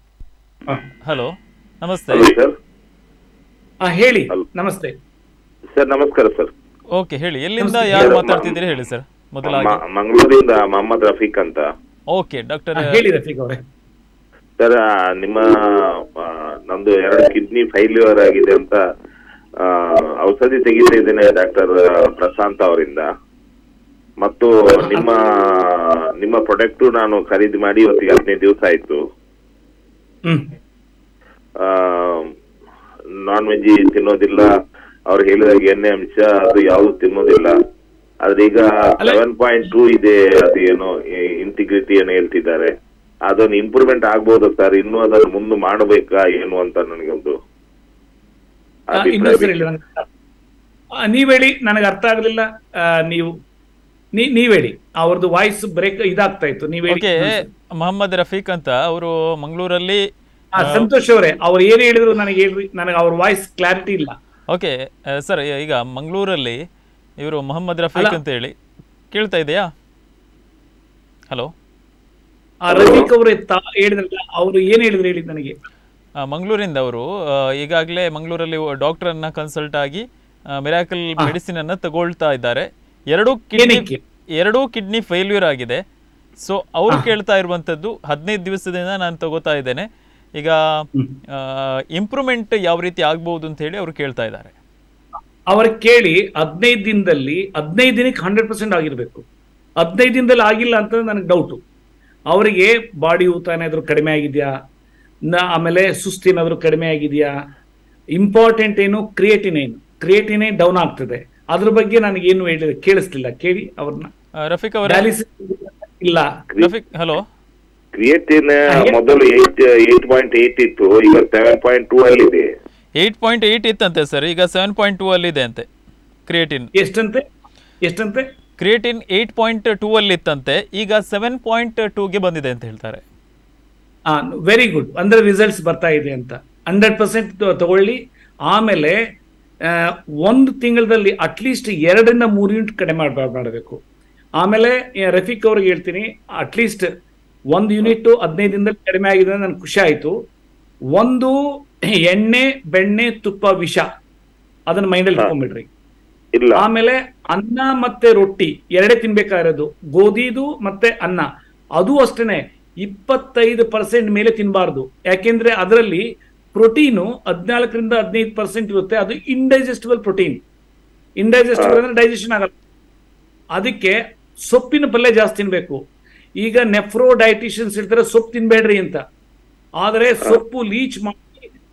ಹಲೋ ನಮಸ್ತೆ ಹಲೋ ಸರ್ ಆ, ಹೇಳಿ Hello. ನಮಸ್ತೆ ಸರ್ ನಮಸ್ಕಾರ ಸರ್ ಓಕೆ ಹೇಳಿ ಎಲ್ಲಿಂದ ನಮಸ್ತೆ. ಯಾರು ಸರ್, ಮಾತಾಡ್ತಿದ್ದೀರಿ ಹೇಳಿ ಸರ್ ಮೊದಲಾಗಿ ಮ- ಮಂಗಳೂರಿಂದ ಮೊಹಮ್ಮದ್ ರಫೀಕ್ ಅಂತ ಓಕೆ ಡಾಕ್ಟರ್ ಆ, ಹೇಳಿ ರಫೀಕ್ ಅವರೇ ಸರ್ ಆ, ನಿಮ್ಮ ಆ, ನಮ್ದು ಎರಡು ಕಿಡ್ನಿ ಫೈಲ್ಯೂರ್ ಆಗಿದೆ ಅಂತ ಆ, ಔಷಧಿ ತೆಗಿತಾ ಇದ್ದೇನೆ ಡಾಕ್ಟರ್ ಪ್ರಶಾಂತ್ ಅವರಿಂದ ಮತ್ತು ನಿಮ್ಮ ನಿಮ್ಮ ಪ್ರಾಡಕ್ಟ್ ನಾನು ಖರೀದಿ ಮಾಡಿ ಇವತ್ತಿಗೆ ಹದಿನೈದು ದಿವಸ ಆಯ್ತು ಹ್ಮ್ ನಾನ್ ವೆಜ್ ತಿನ್ನೋದಿಲ್ಲ ಅವ್ರು ಹೇಳಿದಾಗ ಎಣ್ಣೆ ಅಂಶ ಅದು ಯಾವುದು ತಿನ್ನೋದಿಲ್ಲ ಆದ್ರೆ ಈಗ ಅಲ್ಲ- ಸೆವೆನ್ ಪಾಯಿಂಟ್ ಟೂ ಇದೆ ಅದು ಏನೋ ಇಂಟಿಗ್ರಿಟಿ ಏನೋ ಹೇಳ್ತಿದ್ದಾರೆ ಅದೊಂದು ಇಂಪ್ರೂವ್ಮೆಂಟ್ ಆಗ್ಬೋದು ಸರ್ ಇನ್ನೂ ಅದನ್ನು ಮುಂದೆ ಮಾಡಬೇಕಾ ಏನು ಅಂತ ನನಗೊಂದು ಆ, ಇನ್ನೊಂದ್ ಸರಿ ಹೇಳಿ ನನಗೆ ಆ, ನೀವ್ ಹೇಳಿ ನನಗೆ ಅರ್ಥ ಆಗ್ಲಿಲ್ಲ ಆ, ನೀವು ನೀ- ನೀವ್ ಹೇಳಿ ಅವ್ರದ್ದು ವಾಯ್ಸ್ ಬ್ರೇಕ್ ಇದಾಗ್ತಾ ಇತ್ತು ನೀವ್ ಹೇಳಿ ಓಕೆ ಮೊಹಮ್ಮದ್ ರಫೀಕ್ ಅಂತ ಅವರು ಮಂಗಳೂರಲ್ಲಿ ಆ, ಸಂತೋಷ್ ಅವರೇ ಅವ್ರು ಏನ್ ಹೇಳಿದ್ರು ನನಗೆ ಹೇಳ್ರಿ ನನಗೆ ಅವ್ರ ವಾಯ್ಸ್ ಕ್ಲಾರಿಟಿ ಇಲ್ಲ ಓಕೆ ಸರ್ ಈಗ ಮಂಗಳೂರಲ್ಲಿ ಇವರು ಮೊಹಮ್ಮದ್ ರಫೀಕ್ ಅಲ್ಲ. ಅಂತ ಹೇಳಿ ಕೇಳ್ತಾ ಇದೆಯಾ ಹಲೋ ಆ ರಫೀಕ್ ಅವರು ಹೇಳಿದ್ರಲ್ಲ ಅವ್ರು ಏನ್ ಹೇಳಿದ್ರು ಹೇಳಿ ನನಗೆ ಮಂಗಳೂರಿಂದ ಅವರು ಈಗಾಗಲೇ ಮಂಗಳೂರಲ್ಲಿ ಡಾಕ್ಟರನ್ನ ಕನ್ಸಲ್ಟ್ ಆಗಿ ಮಿರಾಕಲ್ ಮೆಡಿಸಿನ್ ಅನ್ನ ತಗೊಳ್ತಾ ಇದ್ದಾರೆ ಎರಡು ಕಿಡ್ನಿ ಏನಕ್ಕೆ? ಎರಡೂ ಕಿಡ್ನಿ ಫೇಲ್ಯೂರ್ ಆಗಿದೆ ಸೊ ಅವರು ಕೇಳ್ತಾ ಇರುವಂತದ್ದು ಹದಿನೈದು ದಿವಸದಿಂದ ನಾನು ತಗೋತಾ ಇದ್ದೇನೆ ಈಗ ಇಂಪ್ರೂವ್ಮೆಂಟ್ ಯಾವ ರೀತಿ ಆಗ್ಬಹುದು ಅಂತ ಹೇಳಿ ಅವರು ಕೇಳ್ತಾ ಇದ್ದಾರೆ ಅವ್ರ ಕೇಳಿ ಹದಿನೈದು ದಿನದಲ್ಲಿ ಹದಿನೈದು ದಿನಕ್ಕೆ ಹಂಡ್ರೆಡ್ ಪರ್ಸೆಂಟ್ ಆಗಿರ್ಬೇಕು ಹದಿನೈದು ದಿನದಲ್ಲಿ ಆಗಿಲ್ಲ ಅಂತ ನನಗೆ ಡೌಟು ಅವರಿಗೆ ಬಾಡಿ ಊತ ಏನಾದರೂ ಕಡಿಮೆ ಆಗಿದೆಯಾ ನ ಆಮೇಲೆ ಸುಸ್ತಿನಾದರೂ ಕಡಿಮೆ ಆಗಿದೆಯಾ ಇಂಪಾರ್ಟೆಂಟ್ ಏನು ಕ್ರಿಯೇಟಿನೈನ್ ಕ್ರಿಯೇಟಿನೈನ್ ಡೌನ್ ಆಗ್ತದೆ ಅದ್ರ ಬಗ್ಗೆ ನನಗೇನು ಹೇಳಿದೆ ಕೇಳಿಸ್ಲಿಲ್ಲ ಕೇಳಿ ಅವ್ರನ್ನ ಆ, ರಫೀಕ್ ಅವರ ಡಯಾಲಿಸಿಸ್ ಇಲ್ಲ ರಫೀಕ್ ಹಲೋ ಕ್ರಿಯೇಟಿನ್ ಮೊದಲು ಏಟ್ ಏಟ್ ಪಾಯಿಂಟ್ ಏಟ್ ಇತ್ತು ಈಗ ಸೆವೆನ್ ಪಾಯಿಂಟ್ ಟೂ ಅಲ್ಲಿ ಇದೆ ಏಯ್ಟ್ ಪಾಯಿಂಟ್ ಏಯ್ಟ್ ಇತ್ತಂತೆ ಸರ್ ಈಗ ಸೆವೆನ್ ಪಾಯಿಂಟ್ ಟೂ ಅಲ್ಲಿ ಇದೆ ಅಂತೆ ಕ್ರಿಯೇಟಿನ್ ಎಷ್ಟಂತೆ ಎಷ್ಟಂತೆ ಕ್ರಿಯೇಟಿನ್ ಏಯ್ಟ್ ಪಾಯಿಂಟ್ ಟೂ ಅಲ್ಲಿ ಇತ್ತಂತೆ ಈಗ ಸೆವೆನ್ ಪಾಯಿಂಟ್ ಟೂಗೆ ಬಂದಿದೆ ಅಂತ ಹೇಳ್ತಾರೆ ಆ ವೆರಿ ಗುಡ್ ಅಂದ್ರೆ ರಿಸಲ್ಟ್ಸ್ ಬರ್ತಾ ಇದೆ ಅಂತ ಹಂಡ್ರೆಡ್ ಪರ್ಸೆಂಟ್ ತಗೊಳ್ಳಿ ಆಮೇಲೆ ಆ, ಒಂದು ತಿಂಗಳಲ್ಲಿ ಅಟ್ಲೀಸ್ಟ್ ಎರಡರಿಂದ ಮೂರು ಯೂನಿಟ್ ಕಡಿಮೆ ಮಾಡ್- ಮಾಡಬೇಕು ಆಮೇಲೆ ಆ, ರಫೀಕ್ ಅವ್ರಿಗೆ ಹೇಳ್ತೀನಿ ಅಟ್ಲೀಸ್ಟ್ ಒಂದು ಯೂನಿಟ್ ಹದಿನೈದು ದಿನದಲ್ಲಿ ಕಡಿಮೆ ಆಗಿದೆ ಅಂತ ನನ್ಗೆ ಖುಷಿ ಆಯ್ತು ಒಂದು ಎಣ್ಣೆ ಬೆಣ್ಣೆ ತುಪ್ಪ ವಿಷ ಅದನ್ನ ಮೈಂಡಲ್ಲಿ ಇಟ್ಕೊಂಡ್ಬಿಡ್ರಿ ಇಲ್ಲ ಆಮೇಲೆ ಅನ್ನ ಮತ್ತೆ ರೊಟ್ಟಿ ಎರಡೇ ತಿನ್ಬೇಕಾಗಿರೋದು ಗೋಧಿದು ಮತ್ತೆ ಅನ್ನ ಅದು ಅಷ್ಟೇನೆ ಇಪ್ಪತ್ತೈದು ಪರ್ಸೆಂಟ್ ಮೇಲೆ ತಿನ್ನಬಾರ್ದು ಯಾಕೆಂದ್ರೆ ಅದರಲ್ಲಿ ಪ್ರೋಟೀನು ಹದಿನಾಲ್ಕರಿಂದ ಹದಿನೈದು ಪರ್ಸೆಂಟ್ ಇರುತ್ತೆ ಅದು ಇಂಡೈಜೆಸ್ಟಿಬಲ್ ಪ್ರೋಟೀನ್ ಇಂಡೈಜೆಸ್ಟಿಬಲ್ ಅಂದ್ರೆ ಡೈಜೆಷನ್ ಆಗಲ್ಲ ಅದಕ್ಕೆ ಸೊಪ್ಪಿನ ಪಲ್ಯ ಜಾಸ್ತಿ ತಿನ್ಬೇಕು ಈಗ ನೆಫ್ರೋ ಡಯಟಿಷಿಯನ್ಸ್ ಹೇಳ್ತಾರೆ ಸೊಪ್ಪು ತಿನ್ಬೇಡ್ರಿ ಅಂತ ಆದರೆ ಸೊಪ್ಪು ಲೀಚ್ ಮಾಡಿ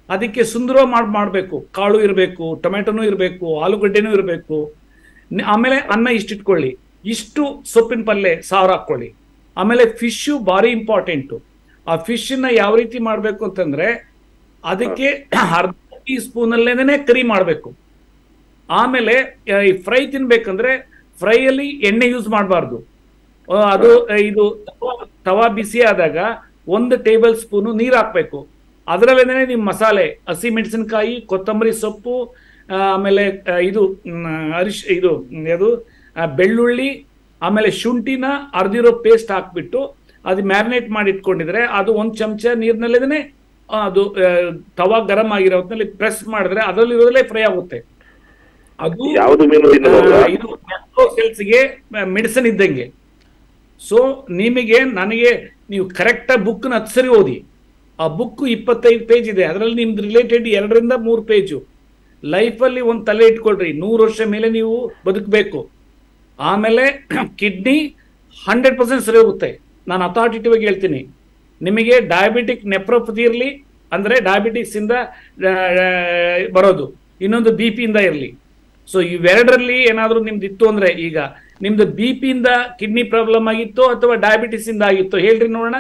ಅದಕ್ಕೆ ಸುಂದರ ಮಾಡಿ ಮಾಡಬೇಕು ಕಾಳು ಇರಬೇಕು ಟೊಮೆಟೊನೂ ಇರಬೇಕು ಆಲೂಗಡ್ಡೆನೂ ಇರಬೇಕು ಆಮೇಲೆ ಅನ್ನ ಇಷ್ಟಿಟ್ಕೊಳ್ಳಿ ಇಷ್ಟು ಸೊಪ್ಪಿನ ಪಲ್ಯ ಸಾವಿರ ಹಾಕ್ಕೊಳ್ಳಿ ಆಮೇಲೆ ಫಿಶ್ಶು ಭಾರಿ ಇಂಪಾರ್ಟೆಂಟು ಆ ಫಿಶ್ನ ಯಾವ ರೀತಿ ಮಾಡಬೇಕು ಅಂತಂದ್ರೆ ಅದಕ್ಕೆ ಅರ್ಧ ಟೀ ಸ್ಪೂನಲ್ಲೇನೆ ಕರಿ ಮಾಡಬೇಕು ಆಮೇಲೆ ಆ, ಈ ಫ್ರೈ ತಿನ್ಬೇಕಂದ್ರೆ ಫ್ರೈಯಲ್ಲಿ ಎಣ್ಣೆ ಯೂಸ್ ಮಾಡಬಾರ್ದು ಅದು ಆ, ಇದು ತವಾ- ತವಾ ಬಿಸಿ ಆದಾಗ ಒಂದು ಟೇಬಲ್ ಸ್ಪೂನು ನೀರು ಹಾಕ್ಬೇಕು ಅದರಲ್ಲೇನೆ ನಿಮ್ಮ ಮಸಾಲೆ ಹಸಿ ಮೆಣಸಿನಕಾಯಿ ಕೊತ್ತಂಬರಿ ಸೊಪ್ಪು ಆ, ಆಮೇಲೆ ಆ, ಇದು ಮ್, ಅರಿಶ್ ಇದು ಮ್, ಯಾವುದು ಆ, ಬೆಳ್ಳುಳ್ಳಿ ಆಮೇಲೆ ಶುಂಠಿನ ಅರ್ದಿರೋ ಪೇಸ್ಟ್ ಹಾಕ್ಬಿಟ್ಟು ಅದು ಮ್ಯಾರಿನೇಟ್ ಮಾಡಿ ಇಟ್ಕೊಂಡಿದ್ರೆ ಅದು ಒಂದು ಚಮಚ ನೀರಿನಲ್ಲೇನೆ ಅದು ಆ, ತವಾ ಗರಂ ಆಗಿರೋ ಹೊತ್ತಿನಲ್ಲಿ ಪ್ರೆಸ್ ಮಾಡಿದ್ರೆ ಅದರಲ್ಲಿರೋದಲ್ಲೇ ಫ್ರೈ ಆಗುತ್ತೆ ಅದು ಯಾವ್ದು ಮೀನು ತಿನ್ನಬಹುದಾ ಆ, ಇದು ಸೆಲ್ಸ್ಗೆ ಮೆಡಿಸನ್ ಇದ್ದಂಗೆ ಸೊ ನಿಮಗೆ ನನಗೆ ನೀವು ಕರೆಕ್ಟಾಗಿ ಬುಕ್ನ ಹತ್ತು ಸರಿ ಓದಿ ಆ ಬುಕ್ ಇಪ್ಪತ್ತೈದು ಪೇಜ್ ಇದೆ ಅದರಲ್ಲಿ ನಿಮ್ದು ರಿಲೇಟೆಡ್ ಎರಡರಿಂದ ಮೂರು ಪೇಜು ಲೈಫಲ್ಲಿ ಒಂದು ತಲೆ ಇಟ್ಕೊಳ್ರಿ ನೂರು ವರ್ಷ ಮೇಲೆ ನೀವು ಬದುಕಬೇಕು ಆಮೇಲೆ ಕಿಡ್ನಿ ಹಂಡ್ರೆಡ್ ಪರ್ಸೆಂಟ್ ಸರಿ ಹೋಗುತ್ತೆ ನಾನು ಅಥಾರಿಟೇಟಿವ್ ಆಗಿ ಹೇಳ್ತೀನಿ ನಿಮಗೆ ಡಯಾಬಿಟಿಕ್ ನೆಪ್ರೋಪತಿ ಇರಲಿ ಅಂದರೆ ಡಯಾಬಿಟಿಕ್ಸ್ ಇಂದ ಆ, ಆ, ಬರೋದು ಇನ್ನೊಂದು ಬಿ ಪಿಯಿಂದ ಇರಲಿ ಸೊ ಇವೆರಡರಲ್ಲಿ ಏನಾದರೂ ನಿಮ್ದು ಇತ್ತು ಅಂದ್ರೆ ಈಗ ನಿಮ್ದು ಬಿ ಪಿಯಿಂದ ಕಿಡ್ನಿ ಪ್ರಾಬ್ಲಮ್ ಆಗಿತ್ತು ಅಥವಾ ಡಯಾಬಿಟಿಸ್ ಇಂದ ಆಗಿತ್ತು ಹೇಳ್ರಿ ನೋಡೋಣ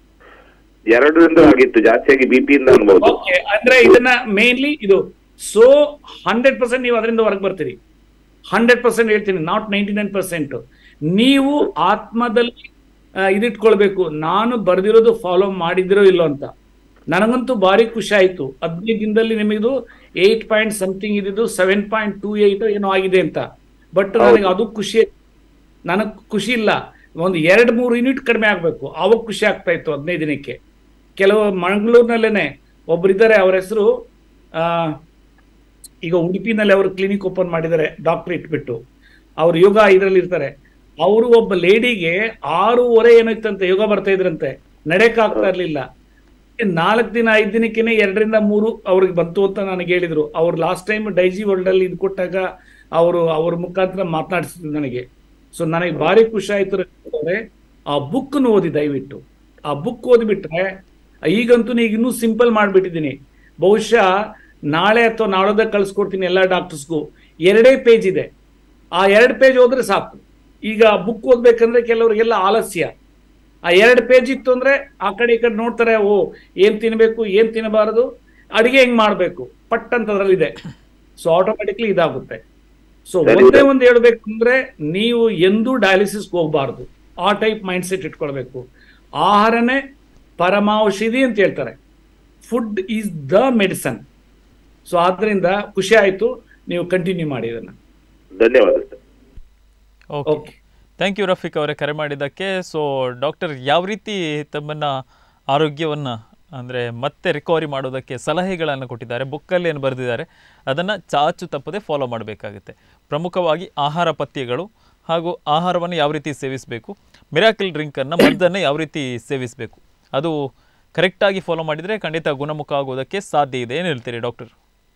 ಎರಡರಿಂದ ಆಗಿತ್ತು ಜಾಸ್ತಿಯಾಗಿ ಬಿ ಇಂದ ಅನ್ಬಹುದು ಓಕೆ ಅಂದ್ರೆ ಇದನ್ನ ಮೇನ್ಲಿ ಇದು ಸೊ ಹಂಡ್ರೆಡ್ ಪರ್ಸೆಂಟ್ ನೀವು ಅದರಿಂದ ಹೊರಗೆ ಬರ್ತೀರಿ ಹಂಡ್ರೆಡ್ ಪರ್ಸೆಂಟ್ ಹೇಳ್ತೀನಿ ನಾಟ್ ನೈಂಟಿ ನೈನ್ ಪರ್ಸೆಂಟ್ ನೀವು ಆತ್ಮದಲ್ಲಿ ಆ, ಇದಿಟ್ಕೊಳ್ಬೇಕು ನಾನು ಬರೆದಿರೋದು ಫಾಲೋ ಮಾಡಿದಿರೋ ಇಲ್ಲೋ ಅಂತ ನನಗಂತೂ ಭಾರಿ ಖುಷಿ ಆಯ್ತು ಹದಿನೈದು ದಿನದಲ್ಲಿ ನಿಮಗಿದು ಏಟ್ ಪಾಯಿಂಟ್ ಸಮಥಿಂಗ್ ಇದ್ದಿದ್ದು ಸೆವೆನ್ ಪಾಯಿಂಟ್ ಟೂ ಏಟ್ ಏನೋ ಆಗಿದೆ ಅಂತ ಬಟ್ ನನಗೆ ಅದು ಖುಷಿ ನನಗೆ ಖುಷಿ ಇಲ್ಲ ಒಂದು ಎರಡು ಮೂರು ಯೂನಿಟ್ ಕಡಿಮೆ ಆಗಬೇಕು ಆವಾಗ ಖುಷಿ ಆಗ್ತಾ ಇತ್ತು ಹದಿನೈದು ದಿನಕ್ಕೆ ಕೆಲವು ಮಂಗಳೂರಿನಲ್ಲೇನೆ ಒಬ್ಬರಿದ್ದಾರೆ ಅವ್ರ ಹೆಸರು ಈಗ ಉಡುಪಿನಲ್ಲಿ ಅವರು ಕ್ಲಿನಿಕ್ ಓಪನ್ ಮಾಡಿದ್ದಾರೆ ಡಾಕ್ಟರ್ ಇಟ್ಬಿಟ್ಟು ಅವ್ರು ಯೋಗ ಇದರಲ್ಲಿ ಇರ್ತಾರೆ ಅವರು ಒಬ್ಬ ಲೇಡಿಗೆ ಆರೂವರೆ ಏನಾಯ್ತಂತೆ ಯೋಗ ಬರ್ತಾ ಇದ್ರಂತೆ ನಡೆಯಕ್ ಆಗ್ತಾ ಇರ್ಲಿಲ್ಲ ನಾಲ್ಕು ದಿನ ಐದು ದಿನಕ್ಕೇನೆ ಎರಡರಿಂದ ಮೂರು ಅವ್ರಿಗೆ ಬಂತು ಅಂತ ನನಗೆ ಹೇಳಿದ್ರು ಅವ್ರು ಲಾಸ್ಟ್ ಟೈಮ್ ಡೈಜಿ ವರ್ಲ್ಡ್ ಅಲ್ಲಿ ಇದು ಕೊಟ್ಟಾಗ ಅವರು ಅವ್ರ ಮುಖಾಂತರ ಮಾತನಾಡಿಸಿದ್ರು ನನಗೆ ಸೊ ನನಗೆ ಭಾರಿ ಖುಷಿ ಆಯ್ತು ಅಂದ್ರೆ ಆ ಬುಕ್ ಓದಿ ದಯವಿಟ್ಟು ಆ ಬುಕ್ ಓದಿಬಿಟ್ರೆ ಈಗಂತೂ ಈಗ ಇನ್ನೂ ಸಿಂಪಲ್ ಮಾಡ್ಬಿಟ್ಟಿದ್ದೀನಿ ಬಹುಶಃ ನಾಳೆ ಅಥವಾ ನಾಳೋದ ಕಳ್ಸ್ಕೊಡ್ತೀನಿ ಎಲ್ಲ ಡಾಕ್ಟರ್ಸ್ಗೂ ಎರಡೇ ಪೇಜ್ ಇದೆ ಆ ಎರಡು ಪೇಜ್ ಓದ್ರೆ ಸಾಕು ಈಗ ಬುಕ್ ಓದ್ಬೇಕಂದ್ರೆ ಕೆಲವರಿಗೆಲ್ಲ ಆಲಸ್ಯ ಆ ಎರಡು ಪೇಜ್ ಇತ್ತು ಅಂದ್ರೆ ಆ ಕಡೆ ಈ ಕಡೆ ನೋಡ್ತಾರೆ ಓ ಏನ್ ತಿನ್ಬೇಕು ಏನ್ ತಿನ್ನಬಾರದು ಅಡಿಗೆ ಹೆಂಗ್ ಮಾಡ್ಬೇಕು ಪಟ್ ಅಂತ ಅದ್ರಲ್ಲಿದೆ ಸೊ ಆಟೋಮೆಟಿಕ್ಲಿ ಇದಾಗುತ್ತೆ ಸೊ ಸರಿ. ಒಂದೇ ಒಂದು ಹೇಳ್ಬೇಕು ಅಂದ್ರೆ ನೀವು ಎಂದೂ ಡಯಾಲಿಸಿಸ್ಗೆ ಹೋಗ್ಬಾರ್ದು ಆ ಟೈಪ್ ಮೈಂಡ್ ಸೆಟ್ ಇಟ್ಕೊಳ್ಬೇಕು ಆಹಾರನೇ ಪರಮಾಔಷಧಿ ಅಂತ ಹೇಳ್ತಾರೆ food is the medicine so ಆದ್ರಿಂದ ಖುಷಿ ಆಯ್ತು ನೀವು ಕಂಟಿನ್ಯೂ ಮಾಡಿ ಇದನ್ನ ಧನ್ಯವಾದ sir okay okay thank you Rafiq ಅವರೇ ಕರೆ ಮಾಡಿದ್ದಕ್ಕೆ ಸೊ ಡಾಕ್ಟರ್ ಯಾವ ರೀತಿ ತಮ್ಮನ್ನು ಆರೋಗ್ಯವನ್ನು ಅಂದರೆ ಮತ್ತೆ ರಿಕವರಿ ಮಾಡೋದಕ್ಕೆ ಸಲಹೆಗಳನ್ನು ಕೊಟ್ಟಿದ್ದಾರೆ ಬುಕ್ಕಲ್ಲಿ ಏನು ಬರೆದಿದ್ದಾರೆ ಅದನ್ನು ಚಾಚು ತಪ್ಪದೆ ಫಾಲೋ ಮಾಡಬೇಕಾಗುತ್ತೆ ಪ್ರಮುಖವಾಗಿ ಆಹಾರ ಪಥ್ಯಗಳು ಹಾಗೂ ಆಹಾರವನ್ನು ಯಾವ ರೀತಿ ಸೇವಿಸಬೇಕು ಮಿರಾಕಲ್ ಡ್ರಿಂಕನ್ನು ಮದ್ದನ್ನು ಯಾವ ರೀತಿ ಸೇವಿಸಬೇಕು ಅದು ಕರೆಕ್ಟಾಗಿ ಫಾಲೋ ಮಾಡಿದರೆ ಖಂಡಿತ ಗುಣಮುಖ ಆಗೋದಕ್ಕೆ ಸಾಧ್ಯ ಇದೆ ಏನು ಹೇಳ್ತೀರಿ ಡಾಕ್ಟರ್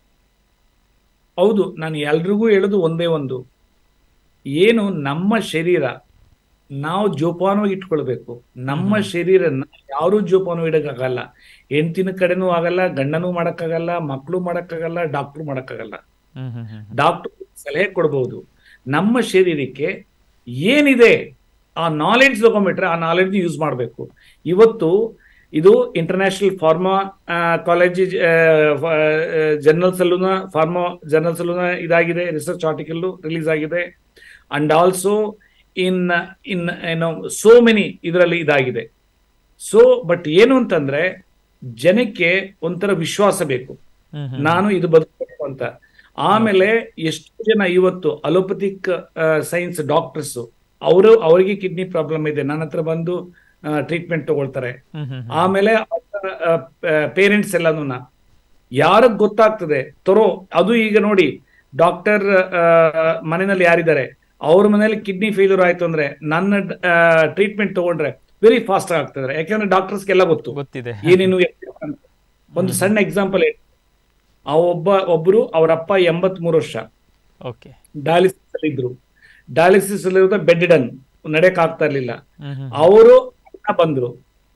ಹೌದು ನಾನು ಎಲ್ರಿಗೂ ಹೇಳೋದು ಒಂದೇ ಒಂದು ಏನು ನಮ್ಮ ಶರೀರ ನಾವು ಜೋಪಾನವಾಗಿ ಇಟ್ಕೊಳ್ಬೇಕು ನಮ್ಮ ಶರೀರನ ಯಾರು ಜೋಪಾನ ಇಡಕ್ಕಾಗಲ್ಲ ಹೆಂಡತಿನ ಕಡೆನೂ ಆಗಲ್ಲ ಗಂಡನೂ ಮಾಡಕ್ಕಾಗಲ್ಲ ಮಕ್ಕಳು ಮಾಡಕ್ಕಾಗಲ್ಲ ಡಾಕ್ಟ್ರು ಮಾಡಕ್ಕಾಗಲ್ಲ ಹ್ಞೂ ಹ್ಞೂ ಹ್ಞೂ ಡಾಕ್ಟರ್ ಸಲಹೆ ಕೊಡ್ಬೋದು ನಮ್ಮ ಶರೀರಕ್ಕೆ ಏನಿದೆ ಆ ನಾಲೆಡ್ಜ್ ತಗೊಂಡ್ಬಿಟ್ರೆ ಆ ನಾಲೆಡ್ಜ್ ಯೂಸ್ ಮಾಡಬೇಕು ಇವತ್ತು ಇದು ಇಂಟರ್ನ್ಯಾಷನಲ್ ಫಾರ್ಮಾ ಕಾಲೇಜ್ ಜರ್ನಲ್ಸ್ ಅಲ್ಲೂ ಫಾರ್ಮಾ ಜರ್ನಲ್ಸ್ ಅಲ್ಲೂ ಇದಾಗಿದೆ ರಿಸರ್ಚ್ ಆರ್ಟಿಕಲ್ ರಿಲೀಸ್ ಆಗಿದೆ ಅಂಡ್ ಆಲ್ಸೋ ಇನ್ ಇನ್ ಏನೋ ಸೋ ಮೆನಿ ಇದರಲ್ಲಿ ಇದಾಗಿದೆ ಸೊ ಬಟ್ ಏನು ಅಂತಂದ್ರೆ ಜನಕ್ಕೆ ಒಂಥರ ವಿಶ್ವಾಸ ಬೇಕು ಹ್ಞೂ ಹ್ಞೂ ನಾನು ಇದು ಬದುಕಬೇಕು ಅಂತ ಆಮೇಲೆ ಎಷ್ಟು ಜನ ಇವತ್ತು ಅಲೋಪತಿಕ್ ಸೈನ್ಸ್ ಡಾಕ್ಟರ್ಸ್ ಅವರು ಅವರಿಗೆ ಕಿಡ್ನಿ ಪ್ರಾಬ್ಲಮ್ ಇದೆ ನನ್ನ ಹತ್ರ ಬಂದು ಟ್ರೀಟ್ಮೆಂಟ್ ತಗೊಳ್ತಾರೆ ಹ್ಞೂ ಹ್ಞೂ ಆಮೇಲೆ ಪೇರೆಂಟ್ಸ್ ಎಲ್ಲಾನು ಯಾರಿಗೆ ಗೊತ್ತಾಗ್ತದೆ ತರೋ ಅದು ಈಗ ನೋಡಿ ಡಾಕ್ಟರ್ ಮನೆಯಲ್ಲಿ ಯಾರಿದ್ದಾರೆ ಅವ್ರ ಮನೇಲಿ ಕಿಡ್ನಿ ಫೇಲ್ಯೂರ್ ಆಯ್ತು ಅಂದ್ರೆ ನನ್ನ ಟ್ರೀಟ್ಮೆಂಟ್ ತಗೊಂಡ್ರೆ ವೆರಿ ಫಾಸ್ಟ್ ಆಗ್ತದೆ ಯಾಕಂದ್ರೆ ಡಾಕ್ಟರ್ಸ್ಗೆಲ್ಲ ಗೊತ್ತು ಗೊತ್ತಿದೆ ಏನೇನು ಎತ್ತ ಅಂತ. ಒಂದು ಸಣ್ಣ ಎಕ್ಸಾಂಪಲ್ ಆ ಒಬ್ಬ ಒಬ್ರು ಅವ್ರ ಅಪ್ಪ ಎಂಬತ್ ಮೂರು ವರ್ಷ ಓಕೆ ಡಯಾಲಿಸಿಸ್ ಅಲ್ಲಿ ಇದ್ರು ಡಯಾಲಿಸಿಸ್ ಅಲ್ಲಿ ಬೆಡ್ ಡನ್ ನಡೆಯಕ್ ಆಗ್ತಾ ಇರ್ಲಿಲ್ಲ ಹ್ಞೂ ಹ್ಞೂ ಅವರು ಬಂದ್ರು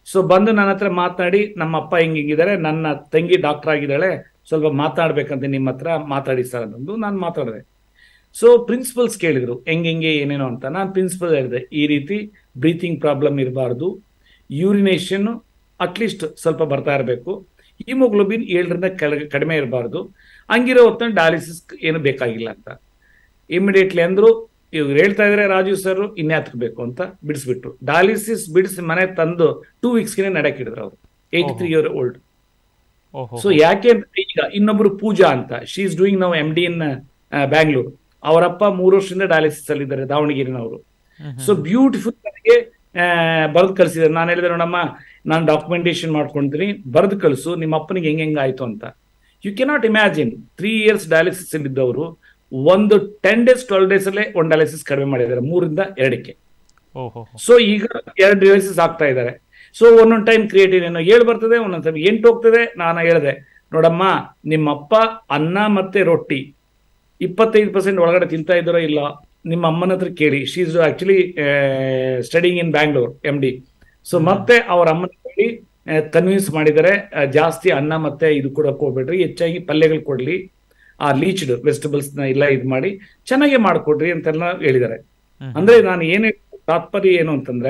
ಸೊ ಬಂದು ನನ್ನ ಹತ್ರ ಮಾತನಾಡಿ ನಮ್ಮ ಅಪ್ಪ ಹಿಂಗ್ ಹಿಂಗಿದ್ದಾರೆ ನನ್ನ ತಂಗಿ ಡಾಕ್ಟರ್ ಆಗಿದ್ದಾಳೆ ಸ್ವಲ್ಪ ಮಾತಾಡ್ಬೇಕಂತ ನಿಮ್ಮ ಹತ್ರ ಮಾತಾಡಿ ಸರ್ ಅಂತಂದು ನಾನು ಮಾತಾಡಿದೆ ಸೊ ಪ್ರಿನ್ಸಿಪಲ್ಸ್ ಕೇಳಿದ್ರು ಹೆಂಗೆ ಹೆಂಗೆ ಏನೇನೋ ಅಂತ ನಾನು ಪ್ರಿನ್ಸಿಪಲ್ ಹೇಳಿದೆ ಈ ರೀತಿ ಬ್ರೀತಿಂಗ್ ಪ್ರಾಬ್ಲಮ್ ಇರಬಾರ್ದು ಯೂರಿನೇಷನ್ ಅಟ್ಲೀಸ್ಟ್ ಸ್ವಲ್ಪ ಬರ್ತಾ ಇರಬೇಕು ಹಿಮೋಗ್ಲೋಬಿನ್ ಏಳರಿಂದ ಕೆಳಗೆ ಕಡಿಮೆ ಇರಬಾರ್ದು ಹಂಗಿರೋ ಹೊತ್ತು ಡಯಾಲಿಸಿಸ್ ಏನು ಬೇಕಾಗಿಲ್ಲ ಅಂತ ಇಮಿಡಿಯೇಟ್ಲಿ ಅಂದ್ರು ಇವ್ರು ಹೇಳ್ತಾ ಇದ್ರೆ ರಾಜೀವ್ ಸರ್ ಇನ್ಯಾತಕ್ಕೆ ಬೇಕು ಅಂತ ಬಿಡಿಸ್ಬಿಟ್ರು ಡಯಾಲಿಸಿಸ್ ಬಿಡಿಸಿ ಮನೆ ತಂದು ಟೂ ವೀಕ್ಸ್ಗೆ ನಡೆಯಕ್ಕೆ ಹಿಡಿದ್ರು ಅವರು ಏಯ್ಟಿ ತ್ರೀ ಇಯರ್ ಓಲ್ಡ್ ಓಹೋ ಸೊ ಯಾಕೆ ಅಂತ ಈಗ ಇನ್ನೊಬ್ರು ಪೂಜಾ ಅಂತ ಶಿ ಇಸ್ ಡೂಯಿಂಗ್ ನಾವು ಎಂ ಡಿ ಇನ್ ಬ್ಯಾಂಗ್ಳೂರ್ ಅವರಪ್ಪ ಮೂರು ವರ್ಷದಿಂದ ಡಯಾಲಿಸಿಸ್ ಅಲ್ಲಿ ಇದ್ದಾರೆ ದಾವಣಗೆರೆನವರು ಸೊ ಬ್ಯೂಟಿಫುಲ್ ನನಗೆ ಬರೆದು ಕಳಿಸಿದ್ದಾರೆ ನಾನು ಹೇಳಿದೆ ನೋಡಮ್ಮ ನಾನು ಡಾಕ್ಯುಮೆಂಟೇಶನ್ ಮಾಡ್ಕೊಂತೀನಿ ಬರೆದು ಕಳಿಸು ನಿಮ್ಮ ಅಪ್ಪನಿಗೆ ಹೆಂಗೆ ಹೆಂಗೆ ಆಯ್ತು ಅಂತ you cannot imagine three years dialysis ಇದ್ದವರು ಒಂದು ಟೆನ್ ಡೇಸ್ ಟ್ವೆಲ್ ಡೇಸ್ ಅಲ್ಲೇ ಒಂದು ಡಯಾಲಿಸಿಸ್ ಕಡಿಮೆ ಮಾಡಿದ್ದಾರೆ ಮೂರಿಂದ ಎರಡಕ್ಕೆ ಓಹೋ ಸೊ ಈಗ ಎರಡು ಡಯಾಲಿಸಿಸ್ ಆಗ್ತಾ ಇದ್ದಾರೆ ಸೊ ಒಂದೊಂದು ಟೈಮ್ ಕ್ರಿಯೇಟಿವ್ ಏನೋ ಏಳು ಬರ್ತದೆ ಒಂದೊಂದು ಟೈಮ್ ಎಂಟು ಹೋಗ್ತದೆ ನಾನು ಹೇಳಿದೆ ನೋಡಮ್ಮ ನಿಮ್ಮಪ್ಪ ಅನ್ನ ಮತ್ತೆ ರೊಟ್ಟಿ ಇಪ್ಪತ್ತೈದು ಪರ್ಸೆಂಟ್ ಒಳಗಡೆ ತಿಂತಾ ಇದ್ದಾರೋ ಇಲ್ಲ ನಿಮ್ಮ ಅಮ್ಮನ ಹತ್ರ ಕೇಳಿ she is actually studying in Bangalore M D so ಮತ್ತೆ ಅವ್ರ ಅಮ್ಮನ ಕೇಳಿ ಕನ್ವಿನ್ಸ್ ಮಾಡಿದ್ದಾರೆ ಆ, ಜಾಸ್ತಿ ಅನ್ನ ಮತ್ತೆ ಇದು ಕೊಡಕ್ ಹೋಗ್ಬೇಡ್ರಿ ಹೆಚ್ಚಾಗಿ ಪಲ್ಯಗಳು ಕೊಡ್ಲಿ ಆ ಲೀಚ್ಡ್ ವೆಜಿಟಬಲ್ಸ್ ನ ಎಲ್ಲ ಇದು ಮಾಡಿ ಚೆನ್ನಾಗಿ ಮಾಡ್ಕೊಡ್ರಿ ಅಂತೆಲ್ಲ ಹೇಳಿದ್ದಾರೆ ಅಂದ್ರೆ ನಾನು ಏನೇ ತಾತ್ಪರ್ಯ ಏನು ಅಂತಂದ್ರೆ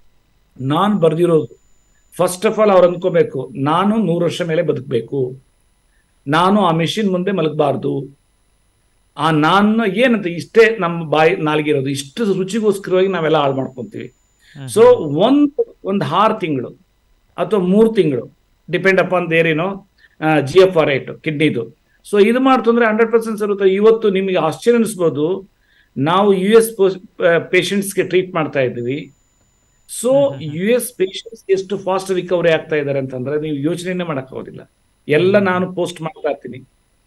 ನಾನ್ ಬರ್ದಿರೋದು ಫಸ್ಟ್ ಆಫ್ ಆಲ್ ಅವ್ರು ಅಂದ್ಕೋಬೇಕು ನಾನು ನೂರು ವರ್ಷ ಮೇಲೆ ಬದುಕಬೇಕು ನಾನು ಆ ಮೆಷಿನ್ ಮುಂದೆ ಮಲಗಬಾರ್ದು ಆ ನಾನು ಏನಂತ ಇಷ್ಟೇ ನಮ್ಮ ಬಾಯಿ ನಾಲ್ಗಿರೋದು ಇಷ್ಟು ರುಚಿಗೋಸ್ಕರವಾಗಿ ನಾವೆಲ್ಲ ಹಾಳು ಮಾಡ್ಕೊಂತೀವಿ ಸೊ ಒಂದು ಒಂದು ಆರು ತಿಂಗಳು ಅಥವಾ ಮೂರು ತಿಂಗಳು ಡಿಪೆಂಡ್ ಅಪಾನ್ ದೇರೇನೋ ಜಿ ಎಫ್ ಆರ್ ರೇಟ್ ಕಿಡ್ನಿದು ಸೊ ಇದು ಮಾಡ್ತಂದ್ರೆ ಹಂಡ್ರೆಡ್ ಪರ್ಸೆಂಟ್ ಇರುತ್ತೆ ಇವತ್ತು ನಿಮಗೆ ಆಶ್ಚರ್ಯ ಅನಿಸ್ಬೋದು ನಾವು ಯು ಎಸ್ ಪೇಷಂಟ್ಸ್ಗೆ ಟ್ರೀಟ್ ಮಾಡ್ತಾ ಇದ್ದೀವಿ ಸೊ ಯು ಎಸ್ ಪೇಷಂಟ್ಸ್ ಎಷ್ಟು ಫಾಸ್ಟ್ ರಿಕವರಿ ಆಗ್ತಾ ಇದ್ದಾರೆ ಅಂತಂದ್ರೆ ನೀವು ಯೋಚನೆನೇ ಮಾಡಕ್ ಆಗೋದಿಲ್ಲ ಎಲ್ಲ ನಾನು ಪೋಸ್ಟ್ ಮಾಡ್ತಾ ಇರ್ತೀನಿ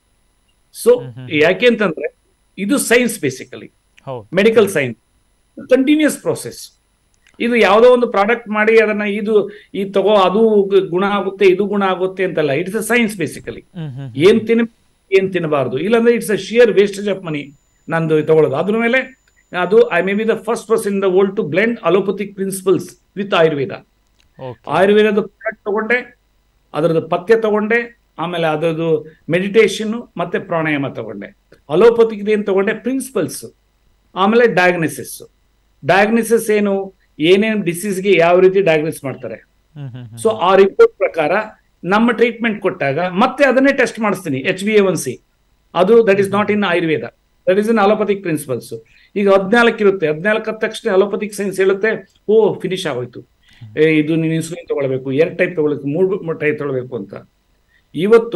ಸೊ ಯಾಕೆ ಅಂತಂದ್ರೆ ಇದು ಸೈನ್ಸ್ ಬೇಸಿಕಲಿ ಹೌದು ಮೆಡಿಕಲ್ ಸೈನ್ಸ್ ಕಂಟಿನ್ಯೂಸ್ ಪ್ರೋಸೆಸ್ ಇದು ಯಾವುದೋ ಒಂದು ಪ್ರಾಡಕ್ಟ್ ಮಾಡಿ ಅದನ್ನ ಇದು ಈ ತಗೋ ಅದು gu- ಗುಣ ಆಗುತ್ತೆ ಇದು ಗುಣ ಆಗುತ್ತೆ ಅಂತಲ್ಲ it's a science basically hmm hmm ಏನ್ ತಿನ್ ಏನ್ ತಿನ್ನಬಾರ್ದು ಇಲ್ಲಾಂದ್ರೆ it's a sheer wastage of money ನಂದು ತಗೊಳ್ಳೋದು ಅದ್ರ ಮೇಲೆ ಅದು I may be the first person in the world to blend allopathic principles with Ayurveda okay ಆಯುರ್ವೇದದ ಪ್ರಾಡಕ್ಟ್ ತಗೊಂಡೆ ಅದರದ್ದು ಪಥ್ಯ ತಗೊಂಡೆ ಆಮೇಲೆ ಅದರದ್ದು ಮೆಡಿಟೇಷನ್ ಮತ್ತೆ ಪ್ರಾಣಾಯಾಮ ತಗೊಂಡೆ ಅಲೋಪತಿಕ್ ಏನ್ ತಗೊಂಡೆ ಪ್ರಿನ್ಸಿಪಲ್ಸ್ ಆಮೇಲೆ ಡಯಾಗ್ನೋಸಿಸ್ ಡಯಾಗ್ನೋಸಿಸ್ ಏನು ಏನೇನು ಡಿಸೀಸ್ಗೆ ಯಾವ ರೀತಿ ಡಯಾಗ್ನೋಸ್ ಮಾಡ್ತಾರೆ ಹ್ಮ್ ಹ್ಮ್ ಹ್ಮ್ ಸೊ ಆ ರಿಪೋರ್ಟ್ ಪ್ರಕಾರ ನಮ್ಮ ಟ್ರೀಟ್ಮೆಂಟ್ ಕೊಟ್ಟಾಗ ಮತ್ತೆ ಅದನ್ನೇ ಟೆಸ್ಟ್ ಮಾಡಿಸ್ತೀನಿ H B A one C ಅದು that is not in Ayurveda that is in allopathic principles ಈಗ ಹದಿನಾಲ್ಕು ಇರುತ್ತೆ ಹದಿನಾಲ್ಕು ಹತ್ತ ತಕ್ಷಣ ಅಲೋಪತಿಕ್ ಸೈನ್ಸ್ ಹೇಳುತ್ತೆ ಓ ಫಿನಿಶ್ ಆಗೋಯ್ತು ಏ, ಇದು ನೀವು ಇನ್ಸುಲಿನ್ ತಗೊಳ್ಬೇಕು ಎರಡು ಟೈಪ್ ತಗೊಳ್ಬೇಕು ಮೂರು ಟೈಪ್ ತಗೊಳ್ಬೇಕು ಅಂತ ಇವತ್ತು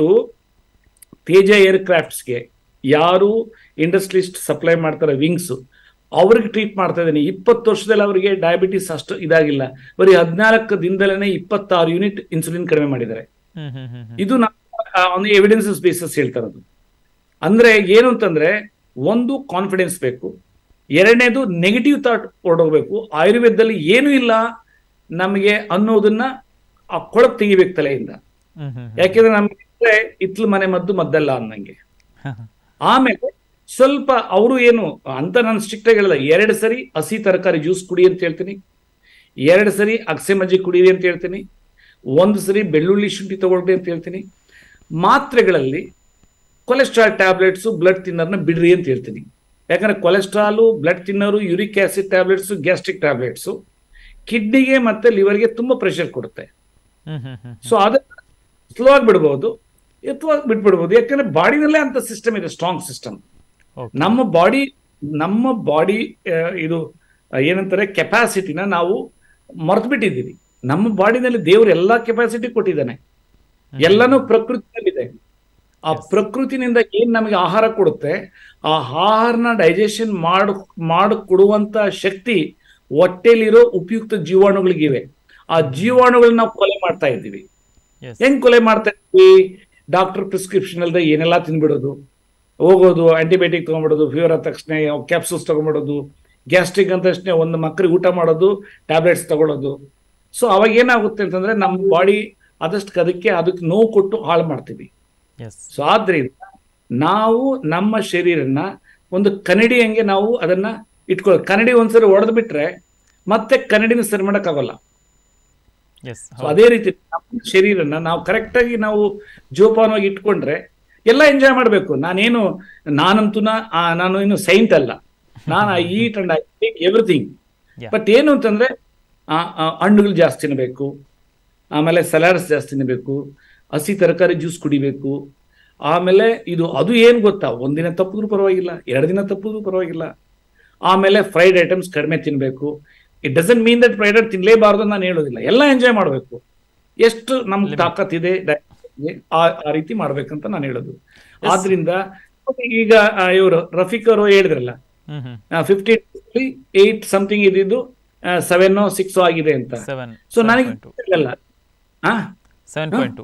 ತೇಜ ಏರ್ ಕ್ರಾಫ್ಟ್ಸ್ಗೆ ಯಾರು ಇಂಡಸ್ಟ್ರಿಸ್ಟ್ ಸಪ್ಲೈ ಮಾಡ್ತಾರೆ ವಿಂಗ್ಸ್ ಅವ್ರಿಗೆ ಟ್ರೀಟ್ ಮಾಡ್ತಾ ಇದ್ದೀನಿ ಇಪ್ಪತ್ತು ವರ್ಷದಲ್ಲಿ ಅವರಿಗೆ ಡಯಾಬಿಟಿಸ್ ಅಷ್ಟು ಇದಾಗಿಲ್ಲ ಬರೀ ಹದಿನಾಲ್ಕು ದಿನದಲ್ಲೇ ಇಪ್ಪತ್ತಾರು ಯೂನಿಟ್ ಇನ್ಸುಲಿನ್ ಕಡಿಮೆ ಮಾಡಿದ್ದಾರೆ ಹ್ಮ್ ಹ್ಮ್ ಹ್ಮ್ ಹ್ಮ್ ಇದು ಒಂದು ಎವಿಡೆನ್ಸಸ್ ಬೇಸಸ್ ಹೇಳ್ತಾ ಇರೋದು ಅಂದ್ರೆ ಏನು ಅಂತಂದ್ರೆ ಒಂದು ಕಾನ್ಫಿಡೆನ್ಸ್ ಬೇಕು ಎರಡನೇದು ನೆಗೆಟಿವ್ ಥಾಟ್ ಹೊರಡೋಗ್ಬೇಕು ಆಯುರ್ವೇದದಲ್ಲಿ ಏನೂ ಇಲ್ಲ ನಮಗೆ ಅನ್ನೋದನ್ನ ಆ ಕೊಳಕ್ ತೆಗಿಬೇಕು ತಲೆಯಿಂದ ಹ್ಮ್ ಹ್ಮ್ ಹ್ಮ್ ಯಾಕೆಂದ್ರೆ ನಮ್ಗೆ ಇತ್ಲು ಮನೆ ಮದ್ದು ಮದ್ದಲ್ಲ ಅನ್ನಂಗೆ ಹ್ಮ್ ಆಮೇಲೆ ಸ್ವಲ್ಪ ಅವರು ಏನು ಅಂತ ನಾನು ಸ್ಟ್ರಿಕ್ಟ್ ಆಗಿ ಹೇಳಲ್ಲ ಎರಡು ಸರಿ ಹಸಿ ತರಕಾರಿ ಜ್ಯೂಸ್ ಕುಡಿ ಅಂತ ಹೇಳ್ತೀನಿ ಎರಡು ಸರಿ ಅಗಸೆ ಮಜ್ಜಿ ಕುಡೀರಿ ಅಂತ ಹೇಳ್ತೀನಿ ಒಂದು ಸರಿ ಬೆಳ್ಳುಳ್ಳಿ ಶುಂಠಿ ತಗೊಳ್ರಿ ಅಂತ ಹೇಳ್ತೀನಿ ಮಾತ್ರೆಗಳಲ್ಲಿ ಕೊಲೆಸ್ಟ್ರಾಲ್ ಟ್ಯಾಬ್ಲೆಟ್ಸು ಬ್ಲಡ್ ತಿನ್ನರ್ನ ಬಿಡ್ರಿ ಅಂತ ಹೇಳ್ತೀನಿ ಯಾಕಂದ್ರೆ cholesterol blood thinner uric acid tablets gastric tablets ಕಿಡ್ನಿಗೆ ಮತ್ತೆ ಲಿವರ್ಗೆ ತುಂಬಾ ಪ್ರೆಷರ್ ಕೊಡುತ್ತೆ ಹ್ಮ್ ಹ್ಮ್ ಹ್ಮ್ ಸೊ ಅದನ್ನ ಸ್ಲೋ ಆಗಿ ಬಿಡ್ಬೋದು ಅಥವಾ ಬಿಟ್ಬಿಡ್ಬೋದು ಯಾಕಂದ್ರೆ ಬಾಡಿನಲ್ಲೇ ಅಂತ ಸಿಸ್ಟಮ್ ಇದೆ ಸ್ಟ್ರಾಂಗ್ ಸಿಸ್ಟಮ್ ಓಕೆ ನಮ್ಮ ಬಾಡಿ ನಮ್ಮ ಬಾಡಿ ಇದು ಆ, ಏನಂತಾರೆ ಕೆಪಾಸಿಟಿನ ನಾವು ಮರ್ತು ಬಿಟ್ಟಿದ್ದೀವಿ ನಮ್ಮ ಬಾಡಿನಲ್ಲಿ ದೇವರು ಎಲ್ಲಾ ಕೆಪಾಸಿಟಿ ಕೊಟ್ಟಿದ್ದಾನೆ ಎಲ್ಲನೂ ಪ್ರಕೃತಿಯಲ್ಲಿದೆ ಆ ಪ್ರಕೃತಿನಿಂದ ಏನ್ ನಮಗೆ ಆಹಾರ ಕೊಡುತ್ತೆ ಆ ಆಹಾರನ ಡೈಜೆಷನ್ ಮಾಡು ಮಾಡು ಕೊಡುವಂತ ಶಕ್ತಿ ಹೊಟ್ಟೆಲಿರೋ ಉಪಯುಕ್ತ ಜೀವಾಣುಗಳಿಗಿವೆ ಆ ಜೀವಾಣುಗಳನ್ನ ನಾವು ಕೊಲೆ ಮಾಡ್ತಾ ಇದ್ದೀವಿ ಎಸ್ ಹೆಂಗ್ ಕೊಲೆ ಮಾಡ್ತಾ ಇದ್ವಿ ಡಾಕ್ಟರ್ ಪ್ರಿಸ್ಕ್ರಿಪ್ಷನ್ ಅಲ್ಲದೆ ಏನೆಲ್ಲ ತಿನ್ಬಿಡೋದು ಹೋಗೋದು ಆಂಟಿಬಯೋಟಿಕ್ ತಗೊಂಡ್ಬಿಡೋದು ಫೀವರ್ ಆದ ತಕ್ಷಣ ಕ್ಯಾಪ್ಸೂಲ್ಸ್ ತಗೊಂಡ್ಬಿಡೋದು ಗ್ಯಾಸ್ಟ್ರಿಕ್ ಅಂದ ತಕ್ಷಣ ಒಂದು ಮಕ್ಕಳಿಗೆ ಊಟ ಮಾಡೋದು ಟ್ಯಾಬ್ಲೆಟ್ಸ್ ತಗೊಳ್ಳೋದು ಸೊ ಅವಾಗ ಏನಾಗುತ್ತೆ ಅಂತಂದ್ರೆ ನಮ್ಮ ಬಾಡಿ ಆದಷ್ಟು ಅದಕ್ಕೆ ಅದಕ್ಕೆ ನೋವು ಕೊಟ್ಟು ಹಾಳು ಮಾಡ್ತೀವಿ ಎಸ್ ಸೊ ಆದ್ರಿಂದ ನಾವು ನಮ್ಮ ಶರೀರನ ಒಂದು ಕನ್ನಡಿ ಹಂಗೆ ನಾವು ಅದನ್ನ ಇಟ್ಕೊಳ್ಳೋ ಕನ್ನಡಿ ಒಂದ್ಸರಿ ಹೊಡೆದು ಬಿಟ್ರೆ ಮತ್ತೆ ಕನ್ನಡಿನ ಸರಿ ಮಾಡೋಕ್ಕಾಗಲ್ಲ ಎಸ್ ಸೊ ಅದೇ ರೀತಿ ನಮ್ಮ ಶರೀರನ ನಾವು ಕರೆಕ್ಟ್ ಆಗಿ ನಾವು ಜೋಪಾನವಾಗಿ ಇಟ್ಕೊಂಡ್ರೆ ಎಲ್ಲ ಎಂಜಾಯ್ ಮಾಡಬೇಕು ನಾನೇನು ನಾನಂತೂ ನಾ- ಆ, ನಾನು ಏನು ಸೈಂಟ್ ಅಲ್ಲ ನಾನು I eat and I take everything Yeah. But ಏನು ಅಂತಂದ್ರೆ ಆ, ಆ, ಹಣ್ಣುಗಳು ಜಾಸ್ತಿ ತಿನ್ನಬೇಕು ಆಮೇಲೆ ಸಲಾಡ್ಸ್ ಜಾಸ್ತಿ ತಿನ್ನಬೇಕು ಹಸಿ ತರಕಾರಿ ಜ್ಯೂಸ್ ಕುಡಿಬೇಕು ಆಮೇಲೆ ಇದು ಅದು ಏನ್ ಗೊತ್ತಾ ಒಂದಿನ ತಪ್ಪಿದ್ರು ಪರವಾಗಿಲ್ಲ ಎರಡು ದಿನ ತಪ್ಪಿದ್ರು ಪರವಾಗಿಲ್ಲ ಆಮೇಲೆ ಫ್ರೈಡ್ ಐಟಮ್ಸ್ ಕಡಿಮೆ ತಿನ್ಬೇಕು it doesn't mean that fried item ತಿನ್ಲೇಬಾರ್ದು ಅಂತ ನಾನು ಹೇಳೋದಿಲ್ಲ ಎಲ್ಲ ಎಂಜಾಯ್ ಮಾಡಬೇಕು ಎಷ್ಟು ನಮ್ಗೆ Limit. ತಾಕತ್ತಿದೆ ಇದೆ, ಆ ಆ ರೀತಿ ಮಾಡ್ಬೇಕಂತ ನಾನು ಹೇಳೋದು ಆದ್ರಿಂದ ಈಗ ಇವರು ರಫೀಕ್ ಅವರು ಹೇಳಿದ್ರಲ್ಲ hmm hmm fifty eight something ಇದ್ದಿದ್ದು ಸೆವೆನ್ ಸಿಕ್ಸ್ ಆಗಿದೆ ಅಂತ ಸೆವೆನ್ ಸೊ ನನಗೆ ಗೊತ್ತಿರ್ಲಿಲ್ಲ. ಆ ಸೆವೆನ್ ಪಾಯಿಂಟ್ ಟು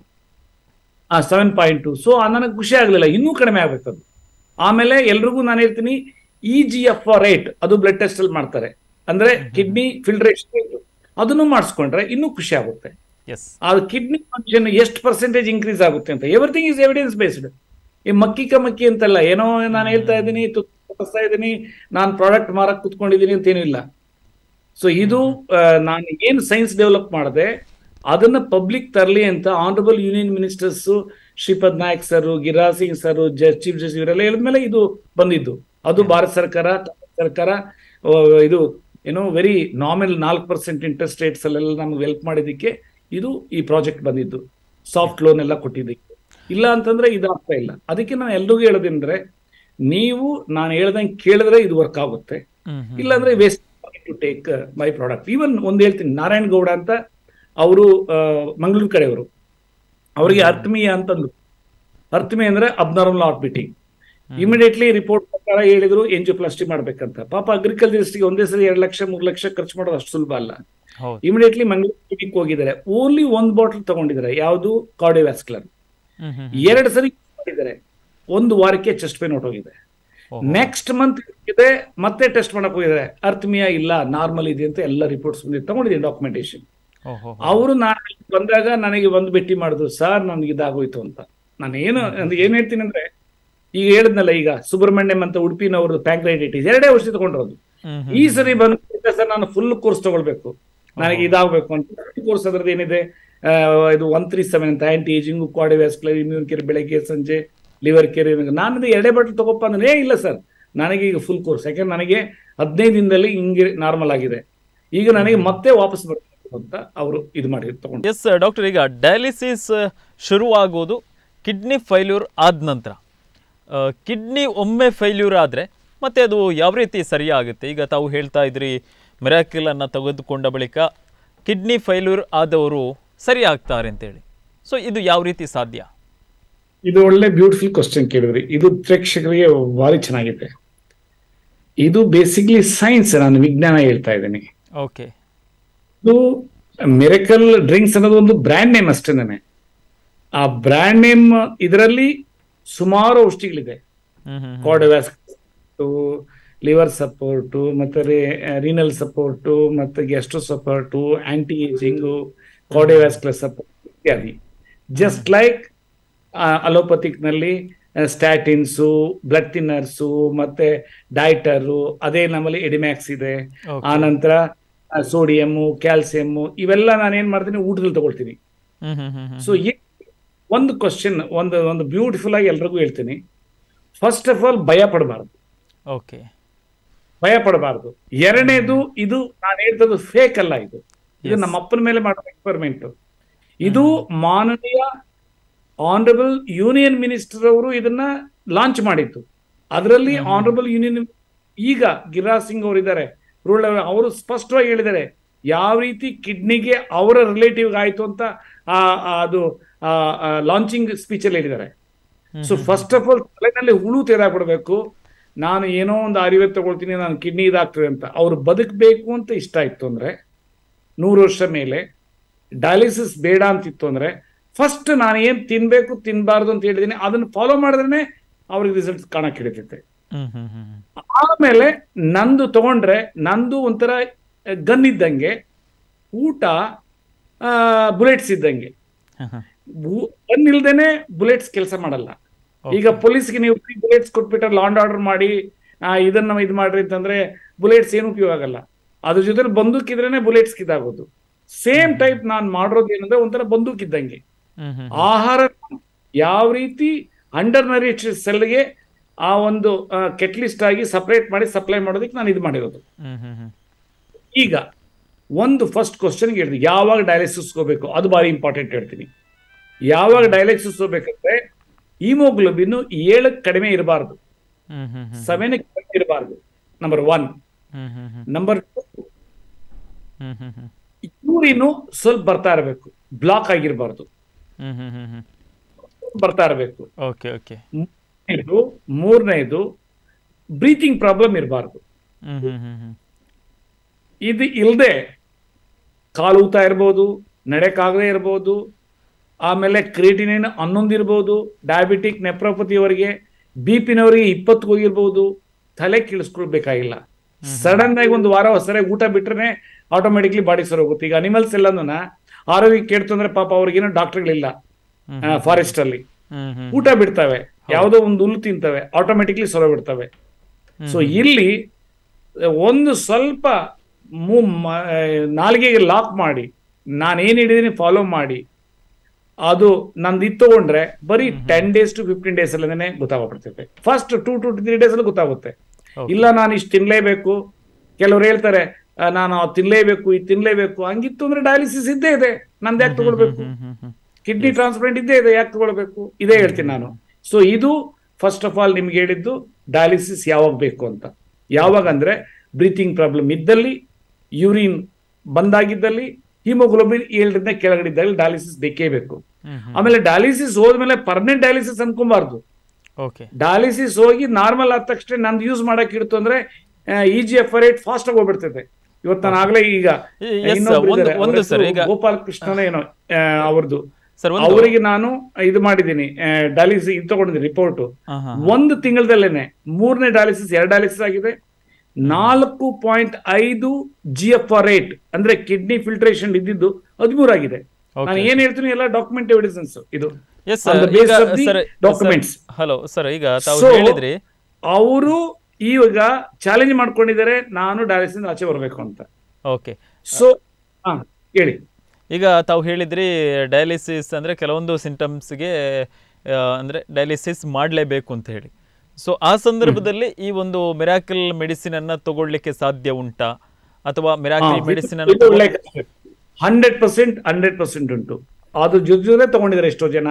ಆ ಸೆವೆನ್ ಪಾಯಿಂಟ್ ಟು ಸೊ ನನಗೆ ಖುಷಿ ಆಗ್ಲಿಲ್ಲ ಇನ್ನೂ ಕಡಿಮೆ ಆಗ್ಬೇಕು ಅದು ಆಮೇಲೆ ಎಲ್ರಿಗೂ ನಾನು ಹೇಳ್ತೀನಿ ಇ ಜಿ ಎಫ್ ರೇಟ್ ಅದು ಬ್ಲಡ್ ಟೆಸ್ಟ್ ಅಲ್ಲಿ ಮಾಡ್ತಾರೆ ಅಂದ್ರೆ ಕಿಡ್ನಿ ಫಿಲ್ಟ್ರೇಷನ್ ಅದನ್ನು ಮಾಡಿಸ್ಕೊಂಡ್ರೆ ಇನ್ನೂ ಖುಷಿ ಆಗುತ್ತೆ ಎಸ್ ಆ ಕಿಡ್ನಿ ಫಂಕ್ಷನ್ ಎಷ್ಟು ಪರ್ಸೆಂಟೇಜ್ ಇನ್ಕ್ರೀಸ್ ಆಗುತ್ತೆ ಅಂತ ಎವ್ರಿಥಿಂಗ್ ಇಸ್ ಎವಿಡೆನ್ಸ್ ಬೇಸ್ಡ್ ಈ ಮಕ್ಕಿ ಕ ಮಕ್ಕಿ ಅಂತಲ್ಲ ಏನೋ ನಾನು ಹೇಳ್ತಾ ಇದ್ದೀನಿ ತುತ್ತಾ ಇದ್ದೀನಿ ನಾನು ಪ್ರಾಡಕ್ಟ್ ಮಾರಕ್ ಕುತ್ಕೊಂಡಿದ್ದೀನಿ ಅಂತ ಏನೂ ಇಲ್ಲ ಸೊ ಇದು ಆ, ನಾನು ಏನು ಸೈನ್ಸ್ ಡೆವಲಪ್ ಮಾಡಿದೆ ಅದನ್ನ ಪಬ್ಲಿಕ್ ತರಲಿ ಅಂತ honourable union ministers Shripad Naik sir Giriraj Singh sir chief justice ಇವರೆಲ್ಲ ಹೇಳಿದ್ಮೇಲೆ ಇದು ಬಂದಿದ್ದು ಅದು ಭಾರತ ಸರ್ಕಾರ ತಮಿಳ್ ಸರ್ಕಾರ ಆ, ಇದು ಏನೋ ವೆರಿ ನಾಮಿನಲ್ ನಾಲ್ಕು ಪರ್ಸೆಂಟ್ ಇಂಟ್ರೆಸ್ಟ್ ರೇಟ್ಸ್ ಅಲ್ಲೆಲ್ಲ ನಮ್ಗೆ ಹೆಲ್ಪ್ ಮಾಡಿದ್ದಕ್ಕೆ ಇದು ಈ ಪ್ರಾಜೆಕ್ಟ್ ಬಂದಿದ್ದು ಸಾಫ್ಟ್ ಲೋನ್ ಎಲ್ಲ ಕೊಟ್ಟಿದ್ದಕ್ಕೆ ಇಲ್ಲ ಅಂತಂದ್ರೆ ಇದಾಗ್ತಾ ಇಲ್ಲ ಅದಕ್ಕೆ ನಾನು ಎಲ್ರಿಗೂ ಹೇಳೋದಂದ್ರೆ ನೀವು ನಾನು ಹೇಳ್ದಂಗೆ ಕೇಳಿದ್ರೆ ಇದು ವರ್ಕ್ ಆಗುತ್ತೆ ಹ್ಮ್ ಹ್ಮ್ ಇಲ್ಲಾಂದ್ರೆ waste to take my product even ಒಂದ್ ಹೇಳ್ತೀನಿ ನಾರಾಯಣ್ ಗೌಡ ಅಂತ ಅವರು ಮಂಗಳೂರು ಕಡೆಯವರು ಅವರಿಗೆ ಅರ್ಥಮೀಯ ಅಂತಂದ್ರು ಅರ್ಥಮೀಯ ಅಂದ್ರೆ abnormal heart beating immediately report ಪ್ರಕಾರ ಹೇಳಿದ್ರು ಎಂಜಿಯೋಪ್ಲಾಸ್ಟಿ ಮಾಡ್ಬೇಕಂತ ಪಾಪ ಅಗ್ರಿಕಲ್ಚರಿಸ್ಟ್ಗೆ ಒಂದೇ ಸರಿ ಎರಡು ಲಕ್ಷ ಮೂರು ಲಕ್ಷ ಖರ್ಚು ಮಾಡೋದು ಅಷ್ಟು ಸುಲಭ ಅಲ್ಲ ಹೌದು ಇಮಿಡಿಯೇಟ್ಲಿ ಮಂಗಳೂರು ಕ್ಲಿನಿಕ್ ಹೋಗಿದ್ದಾರೆ ಓನ್ಲಿ ಒಂದ್ ಬಾಟಲ್ ತಗೊಂಡಿದ್ದಾರೆ ಯಾವುದು ಕಾರ್ಡಿಯೋವ್ಯಾಸ್ಕ್ಯುಲರ್ ಹ್ಮ್ ಹ್ಮ್ ಎರಡು ಸರಿ ಮಾಡಿದ್ದಾರೆ ಒಂದು ವಾರಕ್ಕೆ ಚೆಸ್ಟ್ ಪೇನ್ ಹೊಟ್ಟೋಗಿದೆ ಓಹೋ. ನೆಕ್ಸ್ಟ್ ಮಂತ್ ಇದೆ ಮತ್ತೆ ಟೆಸ್ಟ್ ಮಾಡಕ್ ಹೋಗಿದ್ದಾರೆ ಅರ್ಥಮಿಯಾ ಇಲ್ಲ ನಾರ್ಮಲ್ ಇದೆ ಅಂತ ಎಲ್ಲ ರಿಪೋರ್ಟ್ಸ್ ಬಂದಿದೆ ತಗೊಂಡಿದ್ದೀನಿ ಡಾಕ್ಯುಮೆಂಟೇಶನ್ ಓಹೋ ಅವರು ನಾನು ಇಲ್ಲಿ ಬಂದಾಗ ನನಗೆ ಒಂದು ಭೇಟಿ ಮಾಡಿದ್ರು ಸರ್ ನನ್ಗೆ ಇದಾಗೋಯ್ತು ಅಂತ ನಾನು ಏನು ಅಂದ್ರೆ ಏನ್ ಹೇಳ್ತೀನಿ ಅಂದ್ರೆ ಈಗ ಹೇಳಿದ್ನಲ್ಲ ಈಗ ಸುಬ್ರಹ್ಮಣ್ಯಂ ಅಂತ ಉಡುಪಿನವರು ಪ್ಯಾಂಕ್ರೈಟಿಸ್ ಎರಡೇ ಔಷಧಿ ತಗೊಂಡಿರೋದು ಹ್ಮ್ ಹ್ಮ್ ಈ ಸರಿ ಬಂದ ಸರ್ ನಾನು ಫುಲ್ ಕೋರ್ಸ್ ತಗೊಳ್ಬೇಕು ನನಗೆ ಇದಾಗಬೇಕು ಅಂತ ಕೋರ್ಸ್ ಅದ್ರದ್ದು ಏನಿದೆ ಆ, ಇದು ಒನ್ ತ್ರೀ ಸೆವೆನ್ ಅಂತ anti ageing cardiovascular immune care ಬೆಳಗ್ಗೆ ಸಂಜೆ ಲಿವರ್ ಕೇರ್ ನಾನು ಇದು ಎರಡೇ ಬಾಟಲ್ ತಗೋಪ್ಪ ಅಂದ್ರೆ ಏ ಇಲ್ಲ ಸರ್ ನನಗೆ ಈಗ ಫುಲ್ ಕೋರ್ಸ್ ಯಾಕಂದ್ರೆ ನನಗೆ ಹದಿನೈದು ದಿನದಲ್ಲಿ ಹಿಂಗೆ ನಾರ್ಮಲ್ ಆಗಿದೆ ಈಗ ನನಗೆ ಮತ್ತೆ ವಾಪಸ್ ಬರಬೇಕು ಅಂತ ಅವರು ಇದು ಮಾಡಿ ತಗೊಂಡು ಎಸ್ ಡಾಕ್ಟರ್ ಈಗ ಡಯಾಲಿಸಿಸ್ ಶುರುವಾಗೋದು ಕಿಡ್ನಿ ಫೈಲ್ಯೂರ್ ಆದ ನಂತರ ಕಿಡ್ನಿ ಒಮ್ಮೆ ಫೈಲ್ಯೂರ್ ಆದರೆ ಮತ್ತೆ ಅದು ಯಾವ ರೀತಿ ಸರಿಯಾಗುತ್ತೆ ಈಗ ತಾವು ಹೇಳ್ತಾ ಇದ್ರಿ ಮಿರಾಕಿಲ್ ಅನ್ನು ತೆಗೆದುಕೊಂಡ ಬಳಿಕ ಕಿಡ್ನಿ ಫೈಲ್ಯೂರ್ ಆದವರು ಸರಿ ಆಗ್ತಾರೆ ಅಂತೇಳಿ ಸೊ ಇದು ಯಾವ ರೀತಿ ಸಾಧ್ಯ ಇದು ಒಳ್ಳೆ ಬ್ಯೂಟಿಫುಲ್ ಕ್ವಶನ್ ಕೇಳಿದ್ರಿ ಇದು ಪ್ರೇಕ್ಷಕರಿಗೆ ಭಾರಿ ಚೆನ್ನಾಗಿದೆ ಇದು ಬೇಸಿಕ್ಲಿ ಸೈನ್ಸ್ ನಾನು ವಿಜ್ಞಾನ ಹೇಳ್ತಾ ಇದ್ದೀನಿ ಓಕೆ ಇದು ಮಿರಕಲ್ ಡ್ರಿಂಕ್ಸ್ ಅನ್ನೋದು ಒಂದು ಬ್ರ್ಯಾಂಡ್ ನೇಮ್ ಅಷ್ಟೇನೆ ಆ ಬ್ರ್ಯಾಂಡ್ ನೇಮ್ ಇದರಲ್ಲಿ ಸುಮಾರು ಔಷಧಿಗಳಿದೆ hmm hmm hmm. Cardiovascular liver support ಮತ್ತೆ ರೀನಲ್ ಸಪೋರ್ಟು ಮತ್ತೆ gastro support anti ageing cardiovascular support ಇತ್ಯಾದಿ ಜಸ್ಟ್ ಲೈಕ್ ಅಲೋಪತಿಕ್ ನಲ್ಲಿ ಸ್ಟ್ಯಾಟಿನ್ಸು ಬ್ಲಡ್ ಥಿನ್ನರ್ಸು ಮತ್ತೆ ಡೈಟರು ಅದೇ ನಮ್ಮಲ್ಲಿ ಎಡಿಮ್ಯಾಕ್ಸ್ ಇದೆ Okay. ಆ ನಂತರ ಸೋಡಿಯಮ್ಮು ಕ್ಯಾಲ್ಸಿಯಮ್ಮು ಇವೆಲ್ಲ ನಾನು ಏನ್ ಮಾಡ್ತೀನಿ ಊಟದಲ್ಲಿ ತಗೊಳ್ತೀನಿ ಹ್ಮ್ ಹ್ಮ್ ಹ್ಮ್ ಹ್ಮ್. ಸೊ ಒಂದು ಕ್ವಶನ್ ಒಂದು ಒಂದು ಬ್ಯೂಟಿಫುಲ್ ಆಗಿ ಎಲ್ರಿಗೂ ಹೇಳ್ತೀನಿ ಫಸ್ಟ್ ಆಫ್ ಆಲ್ ಭಯ ಪಡಬಾರ್ದು ಓಕೆ ಭಯ ಪಡಬಾರ್ದು ಎರಡನೇದು ಇದು ನಾನು ಹೇಳ್ತದ್ದು ಫೇಕ್ ಅಲ್ಲ ಇದು ಇದು Yes. ನಮ್ಮ ಅಪ್ಪನ ಮೇಲೆ ಮಾಡೋ ಎಕ್ಸ್ಪೆರಿಮೆಂಟ್ ಇದು ಮಾನನೀಯ ಆನರಬಲ್ ಯೂನಿಯನ್ ಮಿನಿಸ್ಟರ್ ಅವರು ಇದನ್ನ ಲಾಂಚ್ ಮಾಡಿದ್ದು ಅದರಲ್ಲಿ ಆನರಬಲ್ ಯೂನಿಯನ್ ಈಗ ಗಿರಿರಾಜ್ ಸಿಂಗ್ ಅವರು ಇದ್ದಾರೆ ರೂಲ್ ಅವರು ಸ್ಪಷ್ಟವಾಗಿ ಹೇಳಿದ್ದಾರೆ ಯಾವ ರೀತಿ ಕಿಡ್ನಿಗೆ ಅವರ ರಿಲೇಟಿವ್ ಆಯ್ತು ಅಂತ ಆ ಆ ಅದು ಲಾಂಚಿಂಗ್ ಸ್ಪೀಚ್ ಅಲ್ಲಿ ಹೇಳಿದ್ದಾರೆ ಸೊ ಫಸ್ಟ್ ಆಫ್ ಆಲ್ ತಲೆನಲ್ಲಿ ಹುಳು ತೆಗೆದಾಕ್ಬಿಡ್ಬೇಕು ನಾನು ಏನೋ ಒಂದು ಆಯುರ್ವೇದ ತಗೊಳ್ತೀನಿ ನಾನು ಕಿಡ್ನಿ ಇದಾಗ್ತದೆ ಅಂತ ಅವ್ರು ಬದುಕಬೇಕು ಅಂತ ಇಷ್ಟ ಇತ್ತು ಅಂದ್ರೆ ನೂರು ವರ್ಷ ಮೇಲೆ ಡಯಾಲಿಸಿಸ್ ಬೇಡ ಅಂತಿತ್ತು ಅಂದ್ರೆ ಫಸ್ಟ್ ನಾನು ಏನ್ ತಿನ್ಬೇಕು ತಿನ್ಬಾರ್ದು ಅಂತ ಹೇಳಿದೀನಿ ಅದನ್ನ ಫಾಲೋ ಮಾಡಿದ್ರೆ ಅವ್ರಿಗೆ ರಿಸಲ್ಟ್ ಕಾಣಕ್ ಹಿಡಿತೈತೆ ಹ್ಮ್ ಹ್ಮ್ ಹ್ಮ್ ಹ್ಮ್. ಆಮೇಲೆ ನಂದು ತಗೊಂಡ್ರೆ ನಂದು ಒಂಥರ ಗನ್ ಇದ್ದಂಗೆ ಊಟ ಬುಲೆಟ್ಸ್ ಇದ್ದಂಗೆ ಹ್ಮ್ ಹ್ಮ್. ಗನ್ ಇಲ್ದೇನೆ ಬುಲೆಟ್ಸ್ ಕೆಲಸ ಮಾಡಲ್ಲ ಈಗ ಪೊಲೀಸ್ಗೆ ನೀವು ಬುಲೆಟ್ಸ್ ಕೊಟ್ಬಿಟ್ರೆ ಲಾಂಡ್ ಆರ್ಡರ್ ಮಾಡಿ ಆ, ಇದನ್ನ ಇದು ಮಾಡ್ರಿ ಅಂತಂದ್ರೆ ಬುಲೆಟ್ಸ್ ಏನು ಉಪಯೋಗ ಆಗಲ್ಲ ಅದ್ರ ಜೊತೆ ಬಂದೂಕ್ ಇದ್ರೇನೆ ಬುಲೆಟ್ಸ್ ಇದಾಗೋದು ಸೇಮ್ ಟೈಪ್ ನಾನು ಮಾಡಿರೋದು ಏನಂದ್ರೆ ಒಂಥರ ಬಂದೂಕಿದ್ದಂಗೆ ಹ್ಮ್ ಹ್ಮ್ ಆಹಾರ ಯಾವ ರೀತಿ ಅಂಡರ್ ನರಿಶ್ ಸೆಲ್ಗೆ ಆ ಒಂದು ಕೆಟ್ಲಿಸ್ಟ್ ಆಗಿ ಸಪರೇಟ್ ಮಾಡಿ ಸಪ್ಲೈ ಮಾಡೋದಕ್ಕೆ ನಾನು ಇದು ಮಾಡಿರೋದು ಹ್ಮ್ ಹ್ಮ್ ಹ್ಮ್ ಈಗ ಒಂದು ಫಸ್ಟ್ ಕ್ವಶನ್ಗೆ ಹೇಳಿದೆ ಯಾವಾಗ ಡಯಾಲಿಸಿಸ್ ಹೋಗ್ಬೇಕು ಅದು ಭಾರಿ ಇಂಪಾರ್ಟೆಂಟ್ ಹೇಳ್ತೀನಿ ಯಾವಾಗ ಡಯಾಲಿಸಿಸ್ ಹೋಗ್ಬೇಕಂದ್ರೆ ಹಿಮೋಗ್ಲೋಬಿನ್ ಏಳಕ್ಕೆ ಕಡಿಮೆ ಇರಬಾರ್ದು ಹ್ಮ್ ಹ್ಮ್ ಹ್ಮ್ ಸೆವೆನ್ ಕಡಿಮೆ ಇರಬಾರ್ದು number one hmm hmm hmm number two hmm hmm hmm urine ಸ್ವಲ್ಪ ಬರ್ತಾ ಇರಬೇಕು ಬ್ಲಾಕ್ ಆಗಿರಬಾರ್ದು ಹ್ಮ್ ಹ್ಮ್ ಹ್ಮ್ ಹ್ಮ್ ಬರ್ತಾ ಇರಬೇಕು ಓಕೆ ಓಕೆ ಮೂರನೇದು ಮೂರನೇದು ಬ್ರೀತಿಂಗ್ ಪ್ರಾಬ್ಲಮ್ ಇರಬಾರ್ದು ಹ್ಮ್ ಹ್ಮ್ ಹ್ಮ್ ಹ್ಮ್ ಇದು ಇಲ್ಲದೆ ಕಾಲು ಊತ ಇರ್ಬೋದು ನಡೆಕಾಗದೇ ಇರ್ಬೋದು ಆಮೇಲೆ ಕ್ರಿಯೇಟಿನಿನ್ ಹನ್ನೊಂದು ಇರ್ಬೋದು ಡಯಾಬಿಟಿಕ್ ನೆಪ್ರೋಪತಿಯವರಿಗೆ ಬಿ ಪಿನವರಿಗೆ ಇಪ್ಪತ್ತು ಹೋಗಿರ್ಬೋದು ತಲೆ ಕೇಳಿಸ್ಕೊಳ್ಬೇಕಾಗಿಲ್ಲ ಸಡನ್ ಆಗಿ ಒಂದು ವಾರ ಸರಿಯಾಗಿ ಊಟ ಬಿಟ್ರೆ ಆಟೋಮೆಟಿಕ್ಲಿ ಬಾಡಿ ಸರ್ ಹೋಗುತ್ತೆ ಈಗ ಅನಿಮಲ್ಸ್ ಎಲ್ಲನೂ ಆರೋಗ್ಯ ಕೇಳ್ತು ಅಂದ್ರೆ ಪಾಪ ಅವ್ರಿಗೇನೋ ಡಾಕ್ಟರ್ಗಳಿಲ್ಲ ಫಾರೆಸ್ಟ್ ಅಲ್ಲಿ ಹ್ಮ್ ಹ್ಮ್ ಊಟ ಬಿಡ್ತವೆ ಯಾವುದೋ ಒಂದು ಹುಲ್ಲು ತಿಂತವೆ ಆಟೋಮೆಟಿಕ್ಲಿ ಸೊರ ಬಿಡ್ತವೆ ಸೊ ಇಲ್ಲಿ ಒಂದು ಸ್ವಲ್ಪ ಮು- ಮ- ನಾಲಿಗೆಗೆ ಲಾಕ್ ಮಾಡಿ ನಾನು ಏನ್ ಹೇಳಿದೀನಿ ಫಾಲೋ ಮಾಡಿ ಅದು ನಂದು ಇದು ತಗೊಂಡ್ರೆ ಬರೀ ten days to fifteen days ಅಲ್ಲೇ ಗೊತ್ತಾಗ್ಬಿಡ್ತೈತೆ first two to three days ಅಲ್ಲಿ ಗೊತ್ತಾಗುತ್ತೆ Okay. ಇಲ್ಲ ನಾನು ಇಷ್ಟು ತಿನ್ಲೇಬೇಕು ಕೆಲವ್ರು ಹೇಳ್ತಾರೆ ಆ, ನಾನು ಅದ್ ತಿನ್ಲೇಬೇಕು ಇದು ತಿನ್ಲೇಬೇಕು ಹಂಗಿತ್ತು ಅಂದ್ರೆ ಡಯಾಲಿಸಿಸ್ ಇದ್ದೇ ಇದೆ ನಂದು ಯಾಕೆ ತಗೊಳ್ಬೇಕು ಹ್ಮ್ ಹ್ಮ್ ಹ್ಮ್ ಕಿಡ್ನಿ ಟ್ರಾನ್ಸ್ಪ್ಲಾಂಟ್ ಇದ್ದೇ ಇದೆ ಯಾಕೆ ತಗೊಳ್ಬೇಕು ಇದೇ ಹೇಳ್ತೀನಿ ನಾನು ಸೊ ಇದು ಫಸ್ಟ್ ಆಫ್ ಆಲ್ ನಿಮ್ಗೆ ಹೇಳಿದ್ದು ಡಯಾಲಿಸಿಸ್ ಯಾವಾಗ ಬೇಕು ಅಂತ ಯಾವಾಗ ಅಂದ್ರೆ ಬ್ರೀತಿಂಗ್ ಪ್ರಾಬ್ಲಮ್ ಇದ್ದಲ್ಲಿ ಯೂರಿನ್ ಬಂದಾಗಿದ್ದಲ್ಲಿ ಹಿಮೋಗ್ಲೋಬಿನ್ ಏಳರಿಂದ ಕೆಳಗಡೆ ಇದ್ದಲ್ಲಿ ಡಯಾಲಿಸಿಸ್ ಬೇಕೇ ಬೇಕು ಹ್ಮ್ ಹ್ಮ್ ಆಮೇಲೆ ಡಯಾಲಿಸಿಸ್ ಹೋದ್ಮೇಲೆ ಪರ್ಮನೆಂಟ್ ಡಯಾಲಿಸಿಸ್ ಅನ್ಕೊಬಾರ್ದು ಓಕೆ ಡಯಾಲಿಸಿಸ್ ಹೋಗಿ ನಾರ್ಮಲ್ ಆದ ತಕ್ಷಣ ನಂದು ಯೂಸ್ ಮಾಡಕ್ ಇಡ್ತು ಅಂದ್ರೆ E G F rate fast ಆಗಿ ಹೋಗ್ಬಿಡ್ತೈತೆ ಇವತ್ತು ನಾನು ಆಗ್ಲೇ ಈಗ Yes, ಇನ್ನೊಬ್ರು ಒಂದು- ಇದ್ದಾರೆ, ಒಂದು ಅವ್ರ sir, ಹೆಸರು ಈಗ- ಗೋಪಾಲ್ ಕೃಷ್ಣನ ಏನೋ ಆ, ಅವ್ರದ್ದು ಸರ್ ಒಂದು ಅವರಿಗೆ ನಾನು ಇದು ಮಾಡಿದ್ದೀನಿ ಡಯಾಲಿಸಿಸ್ ಇದು ತಗೊಂಡಿದ್ದೀನಿ ರಿಪೋರ್ಟ್ ಹಾ ಹಾ ಒಂದು ತಿಂಗಳದಲ್ಲೇನೆ ಮೂರನೇ ಡಯಾಲಿಸಿಸ್ ಎರಡು ಡಯಾಲಿಸಿಸ್ ಆಗಿದೆ ನಾಲ್ಕು ಪಾಯಿಂಟ್ ಐದು ಜಿ ಎಫ್ ಆರ್ ರೇಟ್ ಅಂದ್ರೆ ಕಿಡ್ನಿ ಫಿಲ್ಟ್ರೇಷನ್ ಇದ್ದಿದ್ದು ಹದಿಮೂರು ಆಗಿದೆ Okay. ನಾನು ಏನ್ ಹೇಳ್ತೀನಿ ಎಲ್ಲ ಡಾಕ್ಯುಮೆಂಟ್ ಎವಿಡೆನ್ಸ್ ಇದು ಎಸ್ On ಸರ್ the basis ಈಗ of the sir documents. Hello sir ಈಗ ತಾವು So, ಹೇಳಿದ್ರಿ ಅವರು ಈಗ ಚಾಲೆಂಜ್ ಮಾಡ್ಕೊಂಡಿದ್ದಾರೆ ನಾನು ಡಯಾಲಿಸಿಸ್ ಆಚೆ ಬರಬೇಕು ಅಂತ ಓಕೆ ಸೊ ಹಾ ಹೇಳಿ ಈಗ ತಾವು ಹೇಳಿದ್ರಿ ಡಯಾಲಿಸಿಸ್ ಅಂದರೆ ಕೆಲವೊಂದು ಸಿಂಟಮ್ಸ್ಗೆ ಅಂದರೆ ಡಯಾಲಿಸಿಸ್ ಮಾಡಲೇಬೇಕು ಅಂತ ಹೇಳಿ ಸೊ ಆ ಸಂದರ್ಭದಲ್ಲಿ ಈ ಒಂದು ಮಿರಾಕಲ್ ಮೆಡಿಸಿನ್ ಅನ್ನ ತಗೊಳ್ಳಿಕ್ಕೆ ಸಾಧ್ಯ ಉಂಟಾ ಅಥವಾ ಮಿರಾಕಲ್ ಮೆಡಿಸಿನ್ ಅನ್ನು ಒಳ್ಳೆ ಹಂಡ್ರೆಡ್ ಪರ್ಸೆಂಟ್ ಹಂಡ್ರೆಡ್ ಪರ್ಸೆಂಟ್ ಉಂಟು ಅದು ಜೊತೆ ಜೊತೆ ತಗೊಂಡಿದ್ದಾರೆ ಎಷ್ಟೋ ಜನ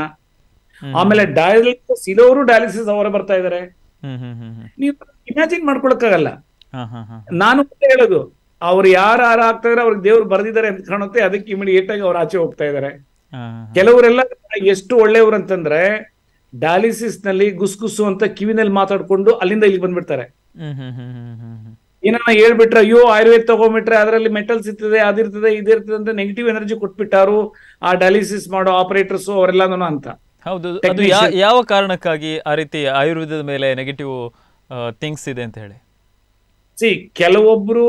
ಆಮೇಲೆ ಡಯಾಲಿಸಿಸ್ ಇರೋರು ಡಯಾಲಿಸಿಸ್ ಅವರ ಬರ್ತಾ ಇದ್ದಾರೆ ಹ್ಮ್ ಹ್ಮ್ ಹ್ಮ್ ಹ್ಮ್ ನೀವು ಇಮ್ಯಾಜಿನ್ ಮಾಡ್ಕೊಳಕ್ಕಾಗಲ್ಲ ಹಾ ಹಾ ಹಾ ನಾನು ಮತ್ತೆ ಹೇಳೋದು ಅವ್ರು ಯಾರು ಯಾರು ಆಗ್ತಾ ಇದಾರೆ ಅವ್ರಿಗೆ ದೇವ್ರು ಬರೆದಿದ್ದಾರೆ ಅಂತ ಕಾಣುತ್ತೆ ಅದಕ್ಕೆ ಇಮಿಡಿಯೇಟ್ ಆಗಿ ಅವ್ರು ಆಚೆ ಹೋಗ್ತಾ ಇದ್ದಾರೆ ಹಾ ಕೆಲವರೆಲ್ಲ ಎಷ್ಟು ಒಳ್ಳೆಯವರು ಅಂತಂದ್ರೆ ಡಯಾಲಿಸಿಸ್ ನಲ್ಲಿ ಗುಸ್ಗುಸು ಅಂತ ಕಿವಿನಲ್ಲಿ ಮಾತಾಡ್ಕೊಂಡು ಅಲ್ಲಿಂದ ಇಲ್ಲಿ ಬಂದ್ಬಿಡ್ತಾರೆ ಹ್ಮ್ ಹ್ಮ್ ಹ್ಮ್ ಹ್ಮ್ ಹ್ಮ್ ಹ್ಮ್ ಏನನ್ನ ಹೇಳ್ಬಿಟ್ರೆ ಅಯ್ಯೋ ಆಯುರ್ವೇದ ತಗೊಂಡ್ಬಿಟ್ರೆ ಅದರಲ್ಲಿ ಮೆಟಲ್ಸ್ ಇರ್ತದೆ ಅದಿರ್ತದೆ ಇದಿರ್ತದೆ ಅಂತ ನೆಗೆಟಿವ್ ಎನರ್ಜಿ ಕೊಟ್ಬಿಟ್ಟಾರು ಆ ಡಯಾಲಿಸಿಸ್ ಮಾಡೋ ಆಪರೇಟರ್ಸ್ ಅವರೆಲ್ಲಾನು ಅಂತ ಹೌದು ಅದು Technician. ಯಾ- ಯಾವ ಕಾರಣಕ್ಕಾಗಿ ಆ ರೀತಿ ಆಯುರ್ವೇದದ ಮೇಲೆ ನೆಗೆಟಿವ್ ಥಿಂಗ್ಸ್ ಇದೆ ಅಂತ ಹೇಳಿ ಸಿ ಕೆಲವೊಬ್ರು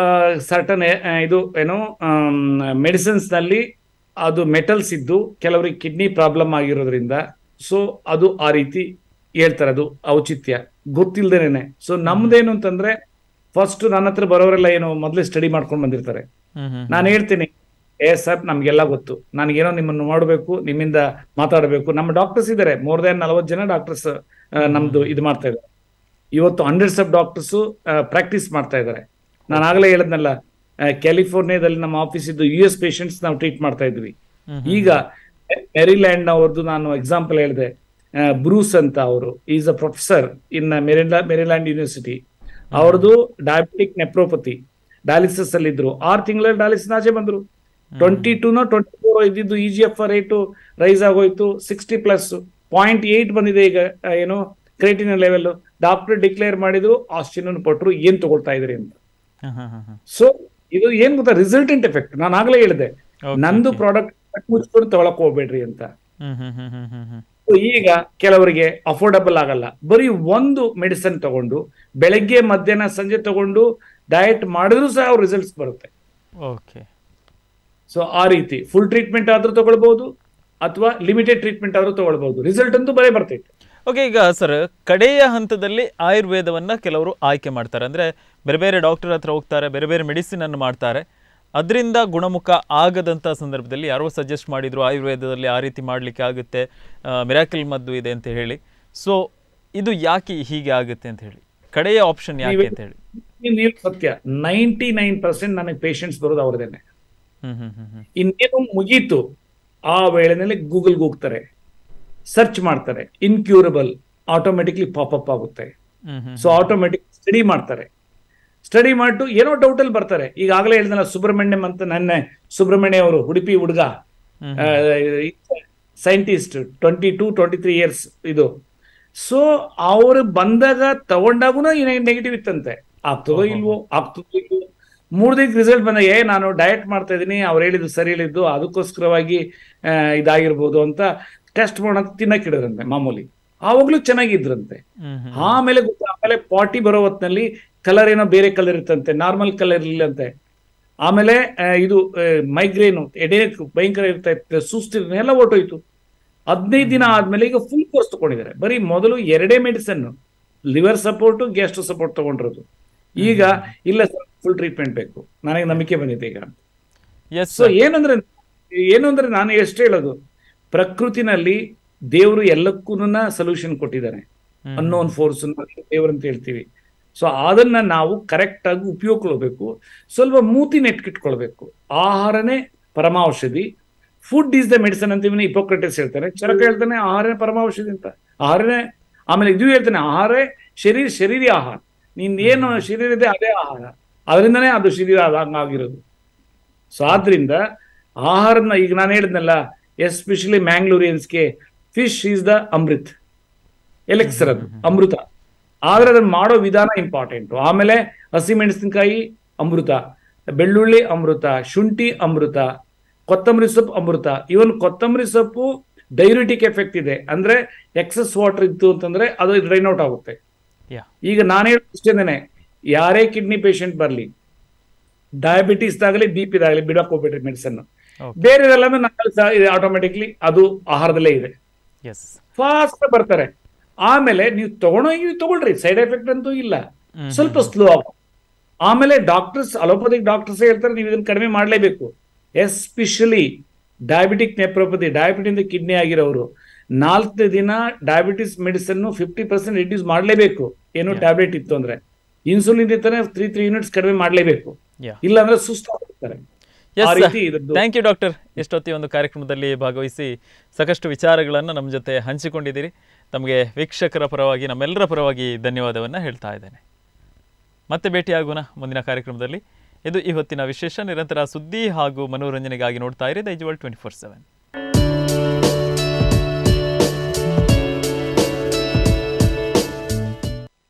ಸರ್ಟನ್ ಇದು ಏನು ಮೆಡಿಸಿನ್ಸ್ ನಲ್ಲಿ ಅದು ಮೆಟಲ್ಸ್ ಇದ್ದು ಕೆಲವರಿಗೆ ಕಿಡ್ನಿ ಪ್ರಾಬ್ಲಮ್ ಆಗಿರೋದ್ರಿಂದ ಸೊ ಅದು ಆ ರೀತಿ ಹೇಳ್ತಾರೆ ಅದು ಔಚಿತ್ಯ ಗೊತ್ತಿಲ್ದೇನೆ ಸೊ ನಮ್ದೇನು ಅಂತಂದ್ರೆ ಫಸ್ಟ್ ನನ್ನ ಹತ್ರ ಬರೋರೆಲ್ಲ ಏನು ಮೊದಲೇ ಸ್ಟಡಿ ಮಾಡ್ಕೊಂಡು ಬಂದಿರ್ತಾರೆ ಹ್ಮ್ ಹ್ಮ್ ನಾನು ಹೇಳ್ತೀನಿ ಏ ಸರ್ ನಮ್ಗೆಲ್ಲ ಗೊತ್ತು ನನಗೇನೋ ನಿಮ್ಮನ್ನು ಮಾಡಬೇಕು ನಿಮ್ಮಿಂದ ಮಾತಾಡಬೇಕು ನಮ್ಮ ಡಾಕ್ಟರ್ಸ್ ಇದ್ದಾರೆ ಮೋರ್ ದನ್ ನಲವತ್ತು ಜನ ಡಾಕ್ಟರ್ಸ್ ನಮ್ದು ಇದು ಮಾಡ್ತಾ ಇದ್ದಾರೆ ಇವತ್ತು ಹಂಡ್ರೆಡ್ಸ್ ಆಫ್ ಡಾಕ್ಟರ್ಸ್ ಪ್ರಾಕ್ಟೀಸ್ ಮಾಡ್ತಾ ಇದ್ದಾರೆ ನಾನು ಆಗಲೇ ಹೇಳಿದ್ನಲ್ಲ ಆ, ಕ್ಯಾಲಿಫೋರ್ನಿಯಾದಲ್ಲಿ ನಮ್ಮ ಆಫೀಸ್ ಇದ್ದು ಯು ಎಸ್ ಪೇಷಂಟ್ಸ್ ನಾವು ಟ್ರೀಟ್ ಮಾಡ್ತಾ ಇದ್ವಿ ಹ್ಮ್ ಈಗ ಮೆರಿಲ್ಯಾಂಡ್ ಅವ್ರದ್ದು ನಾನು ಎಕ್ಸಾಂಪಲ್ ಹೇಳಿದೆ ಬ್ರೂಸ್ ಅಂತ ಅವರು ಈಸ್ ಅ ಪ್ರೊಫೆಸರ್ ಇನ್ ಮೆರಿಲಾ ಮೆರಿಲ್ಯಾಂಡ್ ಯೂನಿವರ್ಸಿಟಿ ಅವ್ರದ್ದು ಡಯಾಬಿಟಿಕ್ ನೆಪ್ರೋಪತಿ ಡಯಾಲಿಸಿಸ್ ಅಲ್ಲಿ ಇದ್ರು ಆರು ತಿಂಗಳಲ್ಲಿ ಡಯಾಲಿಸಿಸ್ ಆಚೆ ಬಂದ್ರು ಟ್ವೆಂಟಿ ಟೂನೋ ಟ್ವೆಂಟಿ ಫೋರ್ ಇದ್ದಿದ್ದು E G F rate rise ಆಗೋಯ್ತು ಸಿಕ್ಸ್ಟಿ ಪ್ಲಸ್ ಪಾಯಿಂಟ್ ಏಟ್ ಬಂದಿದೆ ಈಗ ಆ, ಏನು ಕ್ರೇಟಿನ ಲೆವೆಲ್ ಡಾಕ್ಟರ್ ಡಿಕ್ಲೇರ್ ಮಾಡಿದ್ರು ಆಸ್ಟಿನ್ ಪಟ್ರು ಏನ್ ತಗೊಳ್ತಾ ಇದ್ರಿ ಅಂತ ಹಾ ಹಾ ಹಾ ಹಾ ಸೊ ಇದು ಏನ್ ಗೊತ್ತಾ ರಿಸಲ್ಟೆಂಟ್ ಎಫೆಕ್ಟ್ ನಾನು ಆಗ್ಲೇ ಹೇಳಿದೆ Okay, ನಂದು okay. ಪ್ರಾಡಕ್ಟ್ ಮುಚ್ಕೊಂಡು ತಗೊಳಕ್ ಹೋಗ್ಬೇಡ್ರಿ ಅಂತ ಹ್ಮ್ ಹ್ಮ್ ಹ್ಮ್ ಹ್ಮ್ ಹ್ಮ್ ಹ್ಮ್ So ಈಗ ಕೆಲವರಿಗೆ ಅಫೋರ್ಡಬಲ್ ಆಗಲ್ಲ ಬರೀ ಒಂದು ಮೆಡಿಸಿನ್ ತಗೊಂಡು ಬೆಳಗ್ಗೆ ಮಧ್ಯಾಹ್ನ ಸಂಜೆ ತಗೊಂಡು ಡಯಟ್ ಮಾಡಿದ್ರು ಸಹ ಅವ್ರ ರಿಸಲ್ಟ್ಸ್ ಬರುತ್ತೆ ಓಕೆ ಸೊ ಆ ರೀತಿ ಫುಲ್ ಟ್ರೀಟ್ಮೆಂಟ್ ಆದ್ರೂ ತಗೊಳ್ಬಹುದು ಅಥವಾ ಲಿಮಿಟೆಡ್ ಟ್ರೀಟ್ಮೆಂಟ್ ಆದ್ರೂ ತಗೊಳ್ಬಹುದು ರಿಸಲ್ಟ್ ಅಂತೂ ಬರೇ ಬರ್ತೈತೆ ಓಕೆ ಈಗ ಸರ್ ಕಡೆಯ ಹಂತದಲ್ಲಿ ಆಯುರ್ವೇದವನ್ನ ಕೆಲವರು ಆಯ್ಕೆ ಮಾಡ್ತಾರೆ ಅಂದ್ರೆ ಬೇರೆ ಬೇರೆ ಡಾಕ್ಟರ್ ಹತ್ರ ಹೋಗ್ತಾರೆ ಬೇರೆ ಬೇರೆ ಮೆಡಿಸಿನ್ ಅನ್ನು ಮಾಡ್ತಾರೆ ಅದರಿಂದ ಗುಣಮುಖ ಆಗದಂಥ ಸಂದರ್ಭದಲ್ಲಿ ಯಾರೋ ಸಜೆಸ್ಟ್ ಮಾಡಿದ್ರು ಆಯುರ್ವೇದದಲ್ಲಿ ಆ ರೀತಿ ಮಾಡಲಿಕ್ಕೆ ಆಗುತ್ತೆ ಮಿರಾಕಲ್ ಮದ್ದು ಇದೆ ಅಂತ ಹೇಳಿ ಸೊ ಇದು ಯಾಕೆ ಹೀಗೆ ಆಗುತ್ತೆ ಅಂತ ಹೇಳಿ ಕಡೆಯ ಆಪ್ಷನ್ ಯಾಕೆ ಅಂತ ಹೇಳಿ ನೀವು ಸತ್ಯ ನೈಂಟಿ ನೈನ್ ಪರ್ಸೆಂಟ್ ನನಗೆ ಪೇಷಂಟ್ಸ್ ಬರೋದು ಅವ್ರದೇನೆ ಹ್ಮ್ ಹ್ಮ್ ಹ್ಮ್ ಹ್ಮ್ ಇನ್ನೇನು ಮುಗೀತು ಆ ವೇಳೆನಲ್ಲಿ ಗೂಗಲ್ಗೆ ಹೋಗ್ತಾರೆ ಸರ್ಚ್ ಮಾಡ್ತಾರೆ ಇನ್ಕ್ಯೂರಬಲ್ ಆಟೋಮೆಟಿಕ್ಲಿ ಪಾಪಪ್ ಆಗುತ್ತೆ ಹ್ಮ್ ಹ್ಮ್ ಸೊ ಆಟೋಮೆಟಿಕ್ ಸ್ಟಡಿ ಮಾಡ್ತಾರೆ ಸ್ಟಡಿ ಮಾಡಿಟ್ಟು ಏನೋ ಡೌಟಲ್ಲಿ ಬರ್ತಾರೆ ಈಗಾಗಲೇ ಹೇಳಿದ್ನಲ್ಲ ಸುಬ್ರಹ್ಮಣ್ಯಂ ಅಂತ ನನ್ನ ಸುಬ್ರಹ್ಮಣ್ಯ ಅವರು ಉಡುಪಿ ಹುಡುಗ hmm scientist twenty two twenty three years ಇದು ಸೊ ಅವರು ಬಂದಾಗ ತಗೊಂಡಾಗೂ ನೆಗೆಟಿವ್ ಇತ್ತಂತೆ ಆಗ್ತದೋ ಇಲ್ವೋ ಆಗ್ತದೋ ಇಲ್ವೋ ಮೂರ್ ದಿನಕ್ಕೆ ರಿಸಲ್ಟ್ ಬಂದಾಗ ಏ ನಾನು ಡಯಟ್ ಮಾಡ್ತಾ ಇದ್ದೀನಿ ಅವ್ರು ಹೇಳಿದ್ದು ಸರಿ ಹೇಳಿದ್ದು ಅದಕ್ಕೋಸ್ಕರವಾಗಿ ಆ, ಇದಾಗಿರ್ಬೋದು ಅಂತ ಟೆಸ್ಟ್ ಮಾಡೋಣ ತಿನ್ನಕ್ ಇಡೋದಂತೆ ಮಾಮೂಲಿ ಆವಾಗ್ಲೂ ಚೆನ್ನಾಗಿದ್ರಂತೆ ಹ್ಮ್ ಹ್ಮ್ ಆಮೇಲೆ ಗೊತ್ತ ಆಮೇಲೆ ಪಾರ್ಟಿ ಬರೋ ಹೊತ್ನಲ್ಲಿ ಕಲರ್ ಏನೋ ಬೇರೆ ಕಲರ್ ಇರ್ತಂತೆ ನಾರ್ಮಲ್ ಕಲರ್ ಇಲ್ಲಂತೆ ಆಮೇಲೆ ಆ, ಇದು ಮೈಗ್ರೇನು ಎಡೆ ಭಯಂಕರ ಇರ್ತಾ ಇತ್ತು ಸುಸ್ತು ಎಲ್ಲ ಹೊರ್ಟೋಯ್ತು ಹದಿನೈದು ದಿನ ಆದ್ಮೇಲೆ ಈಗ ಫುಲ್ ಕೋರ್ಸ್ ತಗೊಂಡಿದ್ದಾರೆ ಬರೀ ಮೊದಲು ಎರಡೇ medicine liver support gastro support ತಗೊಂಡಿರೋದು ಈಗ ಇಲ್ಲ ಸರ್ ಫುಲ್ ಟ್ರೀಟ್ಮೆಂಟ್ ಬೇಕು ನನಗೆ ನಂಬಿಕೆ ಬಂದಿದೆ ಈಗ ಎಸ್ ಸೊ ಏನಂದ್ರೆ ಏನು ಅಂದ್ರೆ ನಾನು ಎಷ್ಟು ಹೇಳೋದು ಪ್ರಕೃತಿನಲ್ಲಿ ದೇವರು ಎಲ್ಲಕ್ಕೂ ಸೊಲ್ಯೂಷನ್ ಕೊಟ್ಟಿದ್ದಾನೆ ಅನ್ನೋನ್ ಫೋರ್ಸ್ ದೇವರು ಅಂತ ಹೇಳ್ತೀವಿ ಸೊ ಅದನ್ನ ನಾವು ಕರೆಕ್ಟ್ ಆಗಿ ಉಪಯೋಗಿಸ್ಕೊಳ್ಬೇಕು ಸ್ವಲ್ಪ ಮೂತಿ ನೆಟ್ಕಿಟ್ಕೊಳ್ಬೇಕು ಆಹಾರನೇ ಪರಮಾಔಷಧಿ ಫುಡ್ ಈಸ್ ದ ಮೆಡಿಸನ್ ಅಂತ ಇವನು ಹಿಪೋಕ್ರಟಿಸ್ ಹೇಳ್ತಾನೆ ಚರಕ ಹೇಳ್ತಾನೆ ಆಹಾರನೇ ಪರಮಾಔಷಧಿ ಅಂತ ಆಹಾರನೇ ಆಮೇಲೆ ಇದು ಹೇಳ್ತಾನೆ ಆಹಾರೇ ಶರೀರ ಶರೀರ ಆಹಾರ ನೀನ್ ಏನು ಶರೀರ ಇದೆ ಅದೇ ಆಹಾರ ಅದರಿಂದನೇ ಅದು ಶರೀರ ಆಗಿರೋದು ಸೊ ಆದ್ರಿಂದ ಆಹಾರನ ಈಗ ನಾನು ಹೇಳಿದ್ನಲ್ಲ ಎಸ್ಪೆಷಲಿ ಮ್ಯಾಂಗ್ಳೂರಿಯನ್ಸ್ಗೆ fish is the amrit elixir ಅದು ಅಮೃತ ಆದ್ರೆ ಅದನ್ನ ಮಾಡೋ ವಿಧಾನ ಇಂಪಾರ್ಟೆಂಟ್ ಆಮೇಲೆ ಹಸಿಮೆಣಸಿನಕಾಯಿ ಅಮೃತ ಬೆಳ್ಳುಳ್ಳಿ ಅಮೃತ ಶುಂಠಿ ಅಮೃತ ಕೊತ್ತಂಬರಿ ಸೊಪ್ಪು ಅಮೃತ ಇವನ್ ಕೊತ್ತಂಬರಿ ಸೊಪ್ಪು ಡೈರಿಟಿಕ್ ಎಫೆಕ್ಟ್ ಇದೆ ಅಂದ್ರೆ ಎಕ್ಸಸ್ ವಾಟರ್ ಇತ್ತು ಅಂತಂದ್ರೆ ಅದು ಡ್ರೈನ್ ಔಟ್ ಆಗುತ್ತೆ ಯಾ ಈಗ ನಾನು ಹೇಳೋಷ್ಟೇನೆ ಯಾರೇ ಕಿಡ್ನಿ ಪೇಷಂಟ್ ಬರಲಿ ಡಯಾಬಿಟೀಸ್ದಾಗಲಿ ಬಿ ಪಿದಾಗಲಿ ಬಿಡಕ್ ಹೋಗ್ಬೇಡ್ರಿ ಮೆಡಿಸನ್ ಓಕೆ ಬೇರೆದೆಲ್ಲ ಆಟೋಮೆಟಿಕ್ಲಿ ಅದು ಆಹಾರದಲ್ಲೇ ಇದೆ ಎಸ್ ಫಾಸ್ಟ್ ಬರ್ತಾರೆ ಆಮೇಲೆ ನೀವು ತಗೊಂಡೋಗಿ ನೀವು ತಗೊಳ್ರಿ ಸೈಡ್ ಎಫೆಕ್ಟ್ ಅಂತೂ ಇಲ್ಲ ಹ್ಮ್ ಸ್ವಲ್ಪ ಸ್ಲೋ ಆಗ ಆಮೇಲೆ ಡಾಕ್ಟರ್ಸ್ ಅಲೋಪತಿಕ್ ಡಾಕ್ಟರ್ಸ್ ಹೇಳ್ತಾರೆ ನೀವು ಇದನ್ನ ಕಡಿಮೆ ಮಾಡಲೇಬೇಕು ಎಸ್ಪೆಷಲಿ ಡಯಾಬಿಟಿಕ್ ನೆಪ್ರೋಪತಿ ಡಯಾಬಿಟಿಂದ ಕಿಡ್ನಿ ಆಗಿರೋರು ನಾಲ್ಕನೇ ದಿನ diabetes medicine fifty percent reduce ಮಾಡಲೇಬೇಕು ಏನು ಟ್ಯಾಬ್ಲೆಟ್ ಇತ್ತು ಅಂದ್ರೆ ಇನ್ಸುಲಿನ್ ಇರ್ತಾನೆ ತ್ರೀ ತ್ರೀ ಯೂನಿಟ್ಸ್ ಕಡಿಮೆ ಮಾಡಲೇಬೇಕು ಯಾ ಇಲ್ಲಾಂದ್ರೆ ಸುಸ್ತಾಗ್ತಾರೆ ಆ ಎಸ್ ರೀತಿ ಇದ್ರದ್ದು ಥ್ಯಾಂಕ್ ಯು ಡಾಕ್ಟರ್ ಎಷ್ಟೊತ್ತಿ ಒಂದು ಕಾರ್ಯಕ್ರಮದಲ್ಲಿ ಭಾಗವಹಿಸಿ ಸಾಕಷ್ಟು ವಿಚಾರಗಳನ್ನು ನಮ್ಮ ಜೊತೆ ಹಂಚಿಕೊಂಡಿದ್ದೀರಿ ತಮಗೆ ವೀಕ್ಷಕರ ಪರವಾಗಿ ನಮ್ಮೆಲ್ಲರ ಪರವಾಗಿ ಧನ್ಯವಾದವನ್ನು ಹೇಳ್ತಾ ಇದ್ದೇನೆ ಮತ್ತೆ ಭೇಟಿಯಾಗೋಣ ಮುಂದಿನ ಕಾರ್ಯಕ್ರಮದಲ್ಲಿ ಇದು ಇವತ್ತಿನ ವಿಶೇಷ ನಿರಂತರ ಸುದ್ದಿ ಹಾಗೂ ಮನೋರಂಜನೆಗಾಗಿ ನೋಡ್ತಾ ಇರಿ ದೈಜುವಲ್ ಟ್ವೆಂಟಿ ಫೋರ್ ಸೆವೆನ್